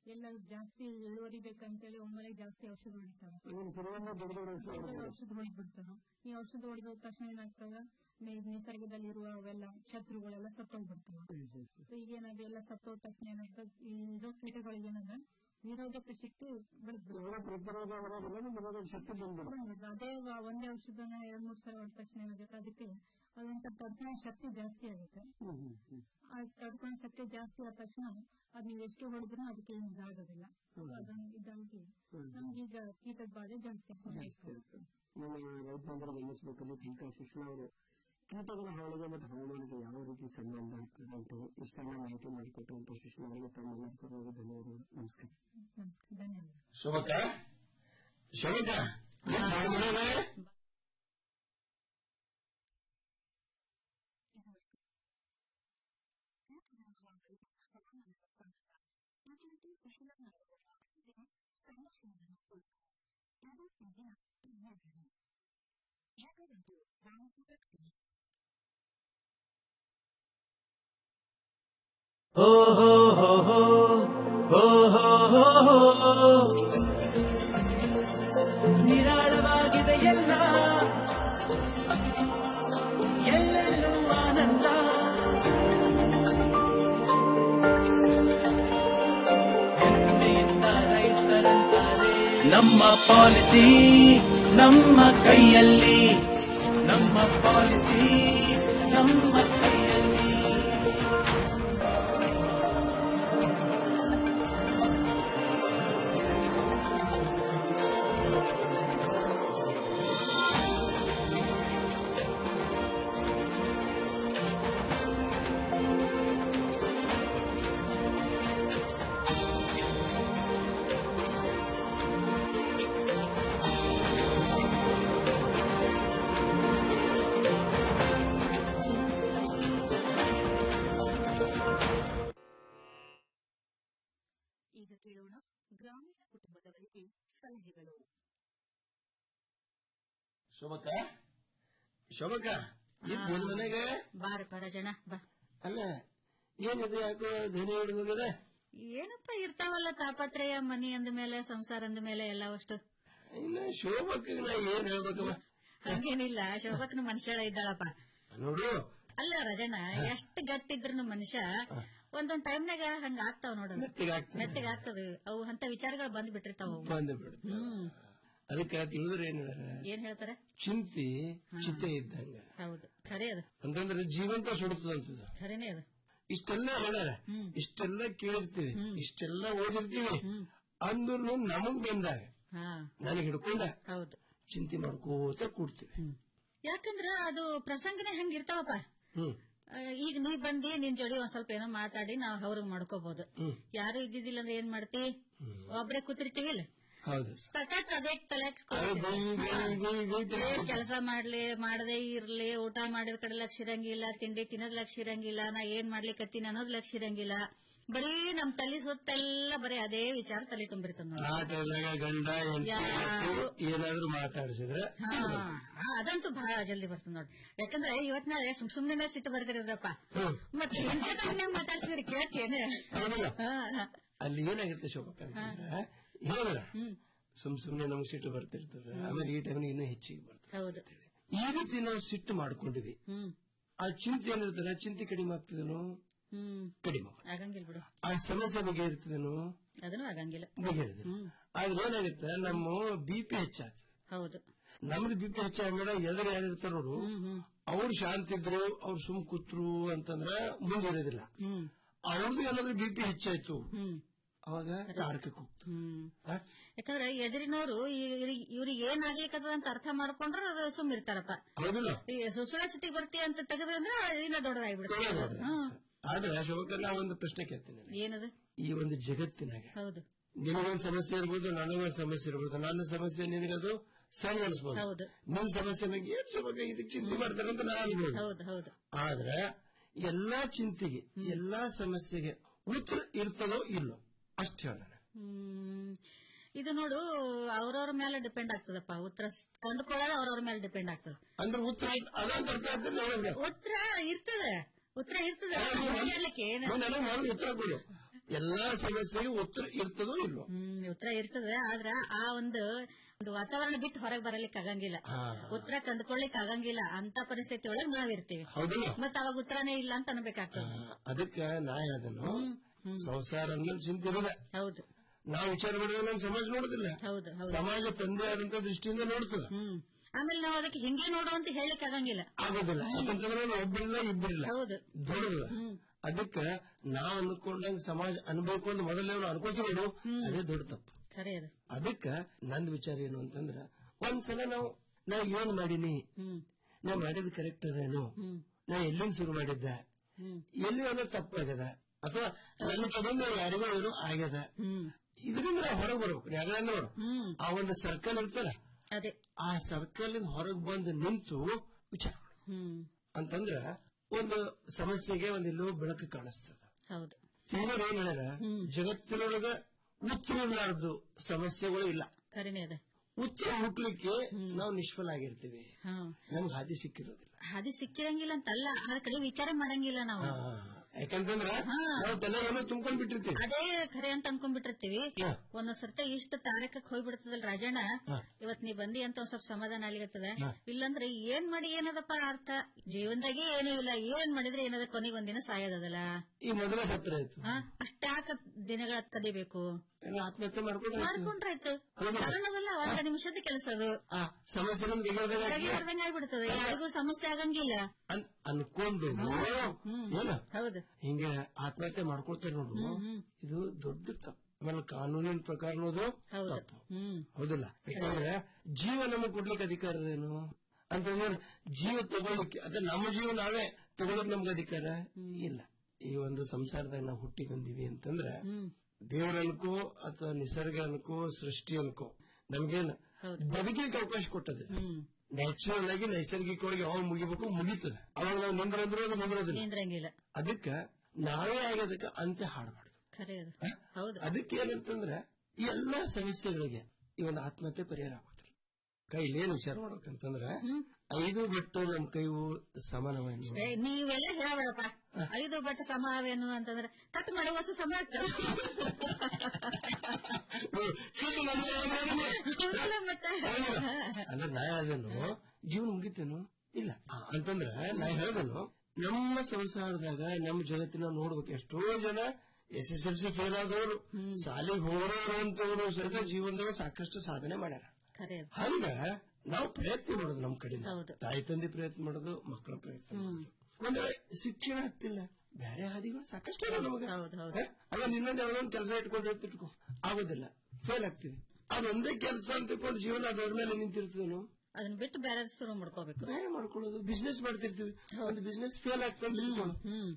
ಎಲ್ಲ ಜಾಸ್ತಿ ಇಳುವರಿ ಬೇಕಂತೇಳಿ ಒಮ್ಮೆಲೆ ಜಾಸ್ತಿ ಔಷಧ ಹೊಡಿತಾರೆ ಆಮೇಲೆ ಸುರುವಿಂದ ದೊಡ್ಡ ದೊಡ್ಡ ಔಷಧ ದೊಡ್ಡ ಹೊಡೆದ್ರು. ಔಷಧ ಹೊಡಿಬಿಡ್ತಾರೆ ಈ ಔಷಧ ಹೊಡೆದ ತಕ್ಷಣ ಏನಾಗ್ತದ ನಿ- ನಿಸರ್ಗದಲ್ಲಿರುವ ಅವೆಲ್ಲ ಶತ್ರುಗಳೆಲ್ಲ ಸತ್ತೋಗ್ಬಿಡ್ತವೆ ಸೊ ಈಗೇನಾಗ ಎಲ್ಲ ಸತ್ತೋದ ತಕ್ಷಣ ಏನಾಗ್ತದೆ ಈ ಇರೋ ಕೀಟಗಳಿಗೆ ಏನದ ನಿರೋಧಕ ಶಕ್ತಿ ಬೆಳೆದ್ಬಿಡುತ್ತೆ ಒಳ್ಳೆ ಪ್ರತಿರೋಧ ಬರೋದಿಲ್ಲ ನಿರೋಧಕ ಶಕ್ತಿ ಬಂದ್ಬಿಡುತ್ತೆ ಬಂದ್ಬಿಡ್ತು. ಅದೇ ವ- ಒಂದೇ ಔಷಧನ ಎರಡ್ ಮೂರ್ ಸಲ ಹೊಡೆದ ತಕ್ಷಣ ಏನಾಗುತ್ತೆ ಅದಕ್ಕೆ ಅದಂತ ತಡ್ಕೊಳ್ಳೋ ಶಕ್ತಿ ಜಾಸ್ತಿ ಆಗುತ್ತೆ ಹ್ಮ್ ಹ್ಮ್ ಹ್ಮ್ ಆ ತಡ್ಕೊಳ್ಳೋ ಶಕ್ತಿ ಜಾಸ್ತಿ ಆದ ತಕ್ಷಣ ಅದ್ ನೀವು ಎಷ್ಟು ಹೊಡೆದ್ರೂ ಅದಕ್ಕೆ ಏನು ಇದಾಗೋದಿಲ್ಲ ಅದನ್ನ ಇದಾಗಿ ನಮ್ಗೀಗ ಕೀಟದ ಬಾಧೆ ಜಾಸ್ತಿ ಆಗ್ತದೆ ನಮ್ಮ ರೈತ ಬಂದರೆ ಗಮನಿಸಬೇಕಂದ್ರೆ ಟೀಕಾ ಸುಷ್ಮಾ ಅವರು ಕೀಟಗಳ ಹಾವಳಿಗೆ ಮತ್ತು ಹವಾಮಾನಕ್ಕೆ ಯಾವ ರೀತಿ ಸಂಬಂಧ ಆಗ್ತದೆ ಅಂತ ಇಷ್ಟೆಲ್ಲ ಮಾಹಿತಿ ಮಾಡಿಕೊಟ್ಟಂತ ಸುಷ್ಮಾ ಅವರಿಗೆ ತಮ್ಮ ಪರವಾಗಿ ಧನ್ಯವಾದಗಳು ನಮಸ್ಕಾರ ನಮಸ್ಕಾರ ಧನ್ಯವಾದ ಶೋಭಕ್ಕ ಶೋಭಕ್ಕ ಏನ್ ಮಾಡ್ಬಿಡೋಣ? ಹೋ ಹೋ ಹೋ ಹೋ ಹೋ ಹೋ ಹೋ ಹೋ ನಿರಾಳವಾಗಿದೆ ಎಲ್ಲ ಎಲ್ಲೆಲ್ಲೂ ಆನಂದ ಹೆಮ್ಮೆಯಿಂದ ರೈತರಂತಾರೆ ನಮ್ಮ ಪಾಲಿಸಿ ನಮ್ಮ ಕೈಯಲ್ಲಿ ನಮ್ಮ ಪಾಲಿಸಿ ನಮ್ಮ ಕೈಯಲ್ಲಿ ಈಗ ಕೇಳೋಣ ಗ್ರಾಮೀಣ ಕುಟುಂಬದವರಿಗೆ ಸಲಹೆಗಳು ಶೋಭಕ್ಕ ಶೋಭಕ್ಕ ಇದ್ದೇನು ಮನೆಗೆ ಬಾರಪ್ಪ ರಜಣ ಬಾ ಅಲ್ಲ ಏನಿದೆ ಯಾಕೋ ಧ್ವನಿ ಹಿಡಿದು ಹೋಗಿದೆ ಏನಪ್ಪ ಇರ್ತಾವಲ್ಲ ತಾಪತ್ರಯ ಮನಿ ಅಂದ ಮೇಲೆ ಸಂಸಾರ ಅಂದ ಮೇಲೆ ಎಲ್ಲ ಅಷ್ಟು ಇನ್ನು ಶೋಭಕ್ಕ ನಾ ಏನ್ ಹೇಳ್ಬೇಕಮ್ಮ ಹಂಗೇನಿಲ್ಲ ಶೋಭಕ್ನ ಮನುಷ್ಯಳ ಇದ್ದಾಳಪ್ಪ ನೋಡು ಅಲ್ಲ ರಜನ ಎಷ್ಟ್ ಗಟ್ಟಿದ್ರು ಮನುಷ್ಯ ಒಂದೊಂದ್ ಟೈಮ್ನಾಗ ಹಂಗ ಆಗ್ತಾವ ನೋಡು ಮೆತ್ತಿಗೆ ಆಗ್ತದೆ ಮೆತ್ತಗೆ ಆಗ್ತದ ಅವು ಅಂತ ವಿಚಾರಗಳು ಬಂದ್ ಬಿಟ್ಟಿರ್ತಾವ ಅವು. ಬಂದು ಬಿಡುತ್ತೆ ಹ್ಮ್ ಅದಕ್ಕೆ ತಿಳಿದ್ರೆ ಏನ್ ಹೇಳ್ಯಾರ ಏನ್ ಹೇಳ್ತಾರ ಚಿಂತಿ ಚಿತೆ ಇದ್ದಂಗ ಹೌದು ಖರೆ ಅದು ಅಂತಂದ್ರೆ ಜೀವಂತ ಸುಡುತ್ತದಂತದ ಖರೇನೆ ಅದು ಇಷ್ಟೆಲ್ಲ ಹೇಳ್ಯಾರ ಇಷ್ಟೆಲ್ಲ ಕೇಳಿರ್ತೀವಿ ಇಷ್ಟೆಲ್ಲ ಓದಿರ್ತೀವಿ ಅಂದ್ರೂ ನಮಗ್ ಬಂದಾಗ ಹಾ ನನಗೆ ಹಿಡ್ಕೊಂಡ ಹೌದು ಚಿಂತೆ ಮಾಡ್ಕೋತ ಕೂಡ್ತೀವಿ ಯಾಕಂದ್ರ ಅದು ಪ್ರಸಂಗನೇ ಹಂಗ ಇರ್ತಾವಪ್ಪ ಹ್ಮ್ ಆ, ಈಗ ನೀ ಬಂದಿ ನಿನ್ ಜೋಡಿ ಒಂದ್ ಸ್ವಲ್ಪ ಏನೋ ಮಾತಾಡಿ ನಾವ್ ಅವ್ರಿಗೆ ಮಾಡ್ಕೋಬಹುದು ಯಾರು ಇದ್ದಿದ್ದಿಲ್ಲ ಅಂದ್ರೆ ಏನ್ ಮಾಡ್ತಿ ಒಬ್ರೇ ಕೂತಿರ್ತೀವಿ ಇಲ್ಲ ಹೌದು ಸತತ್ ಅದೇ ತಲೆ ಅದು ಗುಯ್ ಗುಯ್ ಗುಯ್ ಗುಯ್ ತಿರ್ಗ್ತದೆ. ಕೆಲಸ ಮಾಡ್ಲಿ ಮಾಡದೇ ಇರ್ಲಿ ಊಟ ಮಾಡಿದ ಕಡೆ ಲಕ್ಷ ಇರಂಗಿಲ್ಲ ತಿಂಡಿ ತಿನ್ನೋದ್ ಲಕ್ಷ ಇರಂಗಿಲ್ಲ ನಾ ಏನ್ ಮಾಡ್ಲಿಕತ್ತೀನಿ ಅನ್ನೋದ್ ಲಕ್ಷ ಇರಂಗಿಲ್ಲ ಬರೀ ನಮ್ ತಲೆ ಸುತ್ತೆಲ್ಲ ಬರೀ ಅದೇ ವಿಚಾರ ತಲೆ ತುಂಬಿರ್ತದ ನೋಡಿ ಆ ಟೈಮ್ನಾಗ ಗಂಡ ಹೆಂಡ್ತಿ ಯಾರು? ಏನಾದ್ರೂ ಮಾತಾಡಿಸಿದ್ರೆ ಹಾ, ಹಾ, ಅದಂತೂ ಬಹಳ ಜಲ್ದಿ ಬರ್ತದ ನೋಡಿ ಯಾಕಂದ್ರೆ ಇವತ್ ನಾಳೆ ಸುಮ್ ಸುಮ್ನೆ ಸಿಟ್ಟು ಬರ್ತಿರೋದಪ್ಪ ಮತ್ತೆ ಎಂತ ಟೈಮ್ನಾಗ ಮಾತಾಡ್ಸಿದ್ರೆ ಕೇಳ್ತೇನೆ ಹೌದಲ್ಲ ಹಾ, ಹಾ. ಅಲ್ಲಿ ಏನಾಗುತ್ತೆ ಶೋಭಕ್ಕ ಅಂತಂದ್ರೆ ಹೇಳಿದ್ರ ಸುಮ್ ಸುಮ್ನೆ ನಮ್ಗೆ ಸಿಟ್ಟು ಬರ್ತಿರ್ತದೆ ಆಮೇಲೆ ಈ ಟೈಮ್ ಇನ್ನೂ ಹೆಚ್ಚಿಗೆ ಬರ್ತದೆ ಹೌದು ಈ ರೀತಿ ನಾವು ಸಿಟ್ಟು ಮಾಡ್ಕೊಂಡಿವಿ ಹ್ಮ್ ಆ ಚಿಂತೆ ಏನಿರ್ತದೆ ಚಿಂತೆ ಕಡಿಮೆ ಆಗ್ತದೇನೋ ಹ್ಮ್ ಕಡಿಮೆ ಆಗುತ್ತೆ. ಆಗಂಗಿಲ್ಲ ಬಿಡು ಆ ಸಮಸ್ಯೆ ಬಗ್ಗೆ ಇರ್ತದೇನೋ ಅದನ್ನು ಆಗಂಗಿಲ್ಲ ಬಗೆಹರಿದೆ ಆದ್ರೆ ಏನಾಗುತ್ತೆ ನಮ್ಮ ಬಿ ಪಿ ಹೆಚ್ಚಾಗ್ತದೆ ಹೌದು ನಮ್ದು ಬಿ ಪಿ ಹೆಚ್ಚಾಗ ಎದುರು ಯಾರಿರ್ತಾರ ನೋಡು ಅವ್ರು ಶಾಂತ ಇದ್ರು ಅವ್ರು ಸುಮ್ ಕೂತ್ರು ಅಂತಂದ್ರೆ ಮುಂದುವರೆದಿಲ್ಲ ಹ್ಮ್ ಅವ್ರದ್ದು ಏನಾದ್ರೂ ಬಿ ಪಿ ಹೆಚ್ಚಾಯ್ತು ಹ್ಮ್ ಅವಾಗ ತಾರಕಕ್ಕೆ ಹೋಗ್ತು ಹ್ಮ್ ಆ? ಯಾಕಂದ್ರೆ ಎದುರಿನವರು ಇವ್ರಿಗೆ ಏನ್ ಆಗ್ಲಿಕ್ಕದ ಅಂತ ಅರ್ಥ ಮಾಡ್ಕೊಂಡ್ರೆ ಅದು ಸುಮ್ ಇರ್ತಾರಪ್ಪ ಹೌದಿಲ್ಲ ಈ ಸುಸುಳ ಸಿಟಿ ಬರ್ತಿ ಅಂತ ತೆಗೆದ್ರೆ ಅಂದ್ರೆ ಇನ್ನ ದೊಡ್ಡದಾಗ್ಬಿಡುತ್ತೆ ಹ್ಮ್ ಆದ್ರೆ ಶೋಭಕ್ಕ ನಾ ಒಂದು ಪ್ರಶ್ನೆ ಕೇಳ್ತೀನಿ ನಿನಗೆ. ಏನದು ಈ ಒಂದು ಜಗತ್ತಿನಾಗ ಹೌದು ನಿನಗೊಂದು ಸಮಸ್ಯೆ ಇರ್ಬೋದು ನನಗೊಂದು ಸಮಸ್ಯೆ ಇರ್ಬೋದು ನನ್ನ ಸಮಸ್ಯೆ ನಿನಗದು ಸಣ್ಣ ಅನ್ಸ್ಬೋದು ಹೌದು ನಿನ್ ಸಮಸ್ಯೆ ನಂಗೆ ಏನ್ ಶೋಭಕ್ಕ ಇದಕ್ಕೆ ಚಿಂತೆ ಮಾಡ್ತಾರೆ ಅಂತ ನಾನು ಅನ್ಬೋದು ಹೌದು ಹೌದು ಆದ್ರೆ ಎಲ್ಲಾ ಚಿಂತೆಗೆ ಎಲ್ಲಾ ಸಮಸ್ಯೆಗೆ ಉತ್ತರ ಇರ್ತದೋ ಇಲ್ಲೋ ಅಷ್ಟು ಹೇಳ ಹ್ಮ್ ಇದು ನೋಡು ಅವ್ರವ್ರ ಮೇಲೆ ಡಿಪೆಂಡ್ ಆಗ್ತದಪ್ಪ ಉತ್ತರ ಸ್- ಕಂಡುಕೊಳ್ಳೋದು ಅವ್ರವ್ರ ಮೇಲೆ ಡಿಪೆಂಡ್ ಆಗ್ತದ ಅಂದ್ರೆ ಉತ್ತರ ಅದಂತ ಅರ್ಥ ಆಗ್ತದೆ ನನಗೆ. ಉತ್ತರ ಇರ್ತದೆ ಉತ್ತರ ಇರ್ತದೆ ಮಾತಾಡ್ಲಿಕ್ಕೆ ಏನು ನೀನ್ ನನಗೆ ಮೊದಲು ಉತ್ತರ ಕೊಡು ಎಲ್ಲಾ ಸಮಸ್ಯೆಗೆ ಉತ್ತರ ಇರ್ತದೋ ಇಲ್ವೋ ಹ್ಮ್ ಉತ್ತರ ಇರ್ತದೆ ಆದ್ರ ಆ ಒಂದು ಒಂದು ವಾತಾವರಣ ಬಿಟ್ಟು ಹೊರಗೆ ಬರಲಿಕ್ಕೆ ಆಗಂಗಿಲ್ಲ ಹಾ. ಉತ್ತರ ಕಂಡುಕೊಳ್ಳಿಕ್ ಆಗಂಗಿಲ್ಲ ಅಂತ ಪರಿಸ್ಥಿತಿ ಒಳಗೆ ನಾವಿರ್ತೀವಿ ಹೌದಲ್ಲ ಮತ್ತ ಅವಾಗ ಉತ್ತರನೇ ಇಲ್ಲ ಅಂತ ಅನ್ಬೇಕಾಗ್ತದೆ ಅದಕ್ಕೆ ನಾ ಹೇಳ್ದನು ಸಂಸಾರ ಅನ್ನೋದು ಚಿಂತೆ ಇರೋದೆ ಹೌದು ನಾವು ವಿಚಾರ ಮಾಡಿದ್ರೆ ನಮ್ಮ ಸಮಾಜ ನೋಡುದಿಲ್ಲ ಹೌದು ಹೌದು ಸಮಾಜ ತಂದೆ ಆದಂತ ದೃಷ್ಟಿಯಿಂದ ನೋಡ್ತದ ಹ್ಮ್ ಆಮೇಲೆ ನಾವು ಅದಕ್ಕೆ ಹಿಂಗೆ ನೋಡು ಅಂತ ಹೇಳಿಕ್ ಆಗಂಗಿಲ್ಲ ಆಗೋದಿಲ್ಲ ಯಾಕಂತಂದ್ರೆ ನಾವು ಒಬ್ಬರಿಲ್ಲ ಇಬ್ಬರಿಲ್ಲ ಹೌದು ದೊಡ್ಡದ ಅದಕ್ಕೆ ನಾವ್ ಅನ್ಕೊಂಡಂಗ ಸಮಾಜ ಅನ್ಬೇಕು ಅಂತ ಮೊದಲೇ ಅನ್ಕೋತೀವಿ ನೋಡು ಅದೇ ದೊಡ್ಡ ತಪ್ಪು ಖರೆ ಅದು ಅದಕ್ಕ ನಂದ್ ವಿಚಾರ ಏನು ಅಂತಂದ್ರ ಒಂದ್ಸಲ ನಾವು ನಾ ಏನ್ ಮಾಡೀನಿ ಹ್ಮ್ ನಾ ಮಾಡಿದ್ ಕರೆಕ್ಟ್ ಅದೇನು ಹ್ಮ್ ನಾ ಎಲ್ಲಿಂದ ಶುರು ಮಾಡಿದ್ದೆ ಹ್ಮ್ ಎಲ್ಲಿ ಅನ್ನೋ ತಪ್ಪಾಗ್ಯದ ಅಥವಾ ನನ್ನ ಕಡೆಯಿಂದ ಯಾರಿಗೋ ಏನೋ ಆಗ್ಯದ ಹ್ಮ್ ಇದರಿಂದ ನಾವು ಹೊರಗೆ ಬರ್ಬೇಕು ಯಾಕಂದ್ರೆ ನೋಡು ಹ್ಮ್ ಆ ಒಂದು ಸರ್ಕಲ್ ಇರ್ತಲ್ಲ ಅದೇ ಆ ಸರ್ಕಲ್ ಹೊರಗೆ ಬಂದು ನಿಂತು ವಿಚಾರ ಮಾಡು. ಹ್ಮ್ ಅಂತಂದ್ರ ಒಂದು ಸಮಸ್ಯೆಗೆ ಒಂದು ಎಲ್ಲೋ ಬೆಳಕು ಕಾಣಿಸ್ತದ ಹೌದು ಇವರು ಏನ್ ಹೇಳ್ಯಾರ ಜಗತ್ತಿನೊಳಗ ಉತ್ತರ ಇರ್ಲಾರ್ದು ಸಮಸ್ಯೆಗಳು ಇಲ್ಲ ಖರೇನೆ ಅದ ಉತ್ತರ ಹುಟ್ಲಿಕ್ಕೆ ನಾವು ನಿಷ್ಫಲ ಆಗಿರ್ತೀವಿ ಹಾ ನಮ್ಗೆ ಹಾದಿ ಸಿಕ್ಕಿರೋದಿಲ್ಲ ಹಾದಿ ಸಿಕ್ಕಿರಂಗಿಲ್ಲ ಅಂತಲ್ಲ ಅದ್ರ ಕಡೆ ವಿಚಾರ ಮಾಡಂಗಿಲ್ಲ ನಾವು ಆ, ಯಾಕಂತಂದ್ರ ನಾವು ತಲೆ ಏನೋ ತುಂಬ್ಕೊಂಡ್ ಬಿಟ್ಟಿರ್ತೀವಿ ಅದೇ ಖರೆ ಅಂತ ಅನ್ಕೊಂಡ್ಬಿಟ್ಟಿರ್ತೀವಿ ಹಾ. ಒಂದೊಂದ್ ಸರ್ತಿ ಇಷ್ಟ ತಾರಕಕ್ಕೆ ಹೋಗ್ಬಿಡ್ತದಲ್ ರಾಜಣ್ಣ ಇವತ್ ನೀ ಬಂದಿ ಅಂತ ಒಂದ್ ಸ್ವಲ್ಪ ಸಮಾಧಾನ ಆಗ್ಲಿಕತ್ತದ ಇಲ್ಲಂದ್ರೆ ಏನ್ ಮಾಡಿ ಏನದಪ್ಪ ಅರ್ಥ ಜೀವನದಾಗೆ ಏನೂ ಇಲ್ಲ ಏನ್ ಮಾಡಿದ್ರೆ ಏನದ ಕೊನೆಗೆ ಒಂದಿನ ಸಾಯೋದಲ್ಲ ಈ ಮೊದಲೇ ಸತ್ರ ಆಯ್ತು ಹಾ ಅಷ್ಟಾಕ ದಿನಗಳ ತಡಿಬೇಕು ಏನೋ ಆತ್ಮಹತ್ಯೆ ಮಾಡ್ಕೊಂಡ್ರೆ ಆಯ್ತು. ಮಾಡ್ಕೊಂಡ್ರಾಯ್ತು ಸರಳದಲ್ಲ ಒಂದ್ ನಿಮಿಷದ ಕೆಲಸ ಅದು ಆ ಸಮಸ್ಯೆ ನಮ್ಗೆ ಹೊರಗೆ ಹೇಗೆ ಬರ್ದಂಗ್ ಆಗ್ಬಿಡ್ತದೆ ಯಾರಿಗೂ ಸಮಸ್ಯೆ ಆಗಂಗಿಲ್ಲ ಅನ್- ಅನ್ಕೊಂಡು ಏನ ಹೌದು ಹಿಂಗೆ ಆತ್ಮಹತ್ಯೆ ಮಾಡ್ಕೊಳ್ತಾರೆ ನೋಡು ಇದು ದೊಡ್ಡ ತಪ್ಪು ಆಮೇಲೆ ಕಾನೂನಿನ ಪ್ರಕಾರ ಅನ್ನೋದು ಹೌದು ತಪ್ಪು ಹ್ಮ್ ಹೌದಲ್ಲ ಯಾಕಂದ್ರೆ ಜೀವ ನಮಗೆ ಕೊಡ್ಲಿಕ್ಕೆ ಅಧಿಕಾರ ಏನು ಅಂತಂದ್ರೆ ಜೀವ ತಗೊಳ್ಲಿಕ್ಕೆ ಅದ ನಮ್ಮ ಜೀವ ನಾವೇ ತಗೊಳಕ್ ನಮ್ಗೆ ಅಧಿಕಾರ ಇಲ್ಲ ಈ ಒಂದು ಸಂಸಾರದಾಗ ನಾವು ಹುಟ್ಟಿ ಬಂದಿವಿ ಅಂತಂದ್ರೆ ಹ್ಮ್ ದೇವರ ಅನ್ಕೋ ಅಥವಾ ನಿಸರ್ಗ ಅನ್ಕೋ ಸೃಷ್ಟಿ ಅನ್ಕೋ ನಮ್ಗೇನು ಹೌದು. ಬದುಕಲಿಕ್ಕೆ ಅವಕಾಶ ಕೊಟ್ಟದೆ ಹ್ಮ್ ನ್ಯಾಚುರಲ್ ಆಗಿ ನೈಸರ್ಗಿಕವಾಗಿ ಅವಾಗ ಮುಗಿಬೇಕು ಮುಗೀತದೆ ಅವಾಗ ನಾವು ನಿಂದ್ರಂದ್ರೂ ಅದು ನಿಂದ್ರೋದಿಲ್ಲ ನಿಂದ್ರಂಗಿಲ್ಲ ಅದಕ್ಕ ನಾವೇ ಆಗೋದಕ್ಕೆ ಅಂತ್ಯ ಹಾಡಬಾರ್ದು ಖರೆ ಅದು ಹೌದು ಅದಕ್ಕೆ ಏನಂತಂದ್ರೆ ಈ ಎಲ್ಲಾ ಸಮಸ್ಯೆಗಳಿಗೆ ಈ ಒಂದು ಆತ್ಮಹತ್ಯೆ ಪರಿಹಾರ ಆಗೋದಿಲ್ಲ ಕೈಲಿ ಏನ್ ವಿಚಾರ ಮಾಡ್ಬೇಕಂತಂದ್ರೆ ಐದು ಬಟ್ಟು ನಮ್ ಕೈವು ಸಮಾನವೇನು ಏ, ನೀವೆಲ್ಲ ಹೇಳ್ಬೇಡಪ್ಪ ಐದು ಬಟ್ ಸಮಾವೇನು ಅಂತಂದ್ರೆ ಕಟ್ ಮಾಡುವ ಹೊಸ ಸಮ ಆಗ್ತದೆ. ಹ್ಮ್. ಸಿಟ್ಟು ನಮ್ಗೆ ಏನಾದ್ರು ಹೌದಲ್ಲ ಮತ್ತೆ ಅಂದ್ರೆ ನಾ ಹೇಳ್ದೇನು ಜೀವನ ಮುಗಿತೇನು ಇಲ್ಲ ಆ, ಅಂತಂದ್ರ ನಾ ಹೇಳ್ದೇನು ನಮ್ಮ ಸಂಸಾರದಾಗ ನಮ್ಮ ಜಗತ್ತಿನ ನೋಡ್ಬೇಕು ಎಷ್ಟೋ ಜನ S S L C fail ಆದವರು ಶಾಲೆಗೆ ಹೋಗೋರು ಅಂತವ್ರು ಸಹಿತ ಜೀವನದಾಗ ಸಾಕಷ್ಟು ಸಾಧನೆ ಮಾಡ್ಯಾರ ಖರೆ ಅದು ಹಂಗ ನಾವು ಪ್ರಯತ್ನ ಮಾಡೋದು ನಮ್ ಕಡೆಯಿಂದ ಹೌದು. ತಾಯಿ ತಂದೆ ಪ್ರಯತ್ನ ಮಾಡೋದು ಮಕ್ಕಳ ಪ್ರಯತ್ನ ಮಾಡೋದು ಒಂದ್ ವೇಳೆ ಶಿಕ್ಷಣ ಹತ್ತಿಲ್ಲ ಬೇರೆ ಹಾದಿಗಳು ಸಾಕಷ್ಟು ಇದಾವೆ ನಮಗೆ ಹೌದು ಹೌದು ಹ? ಅಲ್ಲ ನಿನ್ನೊಂದು ಯಾವ್ದೋ ಒಂದು ಕೆಲಸ ಇಟ್ಕೊಂಡು ಇಟ್ಕೊ ಆಗೋದಿಲ್ಲ ಫೇಲ್ ಆಗ್ತೀವಿ ಅದೊಂದೇ ಕೆಲಸ ಅಂತ ಇಟ್ಕೊಂಡು ಜೀವನ ಅದ್ರ ಮೇಲೆ ನಿಂತಿರ್ತೀವಿ ಅದನ್ನ ಬಿಟ್ಟು ಬೇರೆ ಶುರು ಮಾಡ್ಕೋಬೇಕು ಬೇರೆ ಮಾಡ್ಕೊಳ್ಳೋದು ಬಿಸ್ನೆಸ್ ಮಾಡ್ತಿರ್ತೀವಿ ಒಂದು ಬಿಸ್ನೆಸ್ ಫೇಲ್ ಆಗ್ತದೆ ಅಂತ ಇಟ್ಕೊಳ್ಳು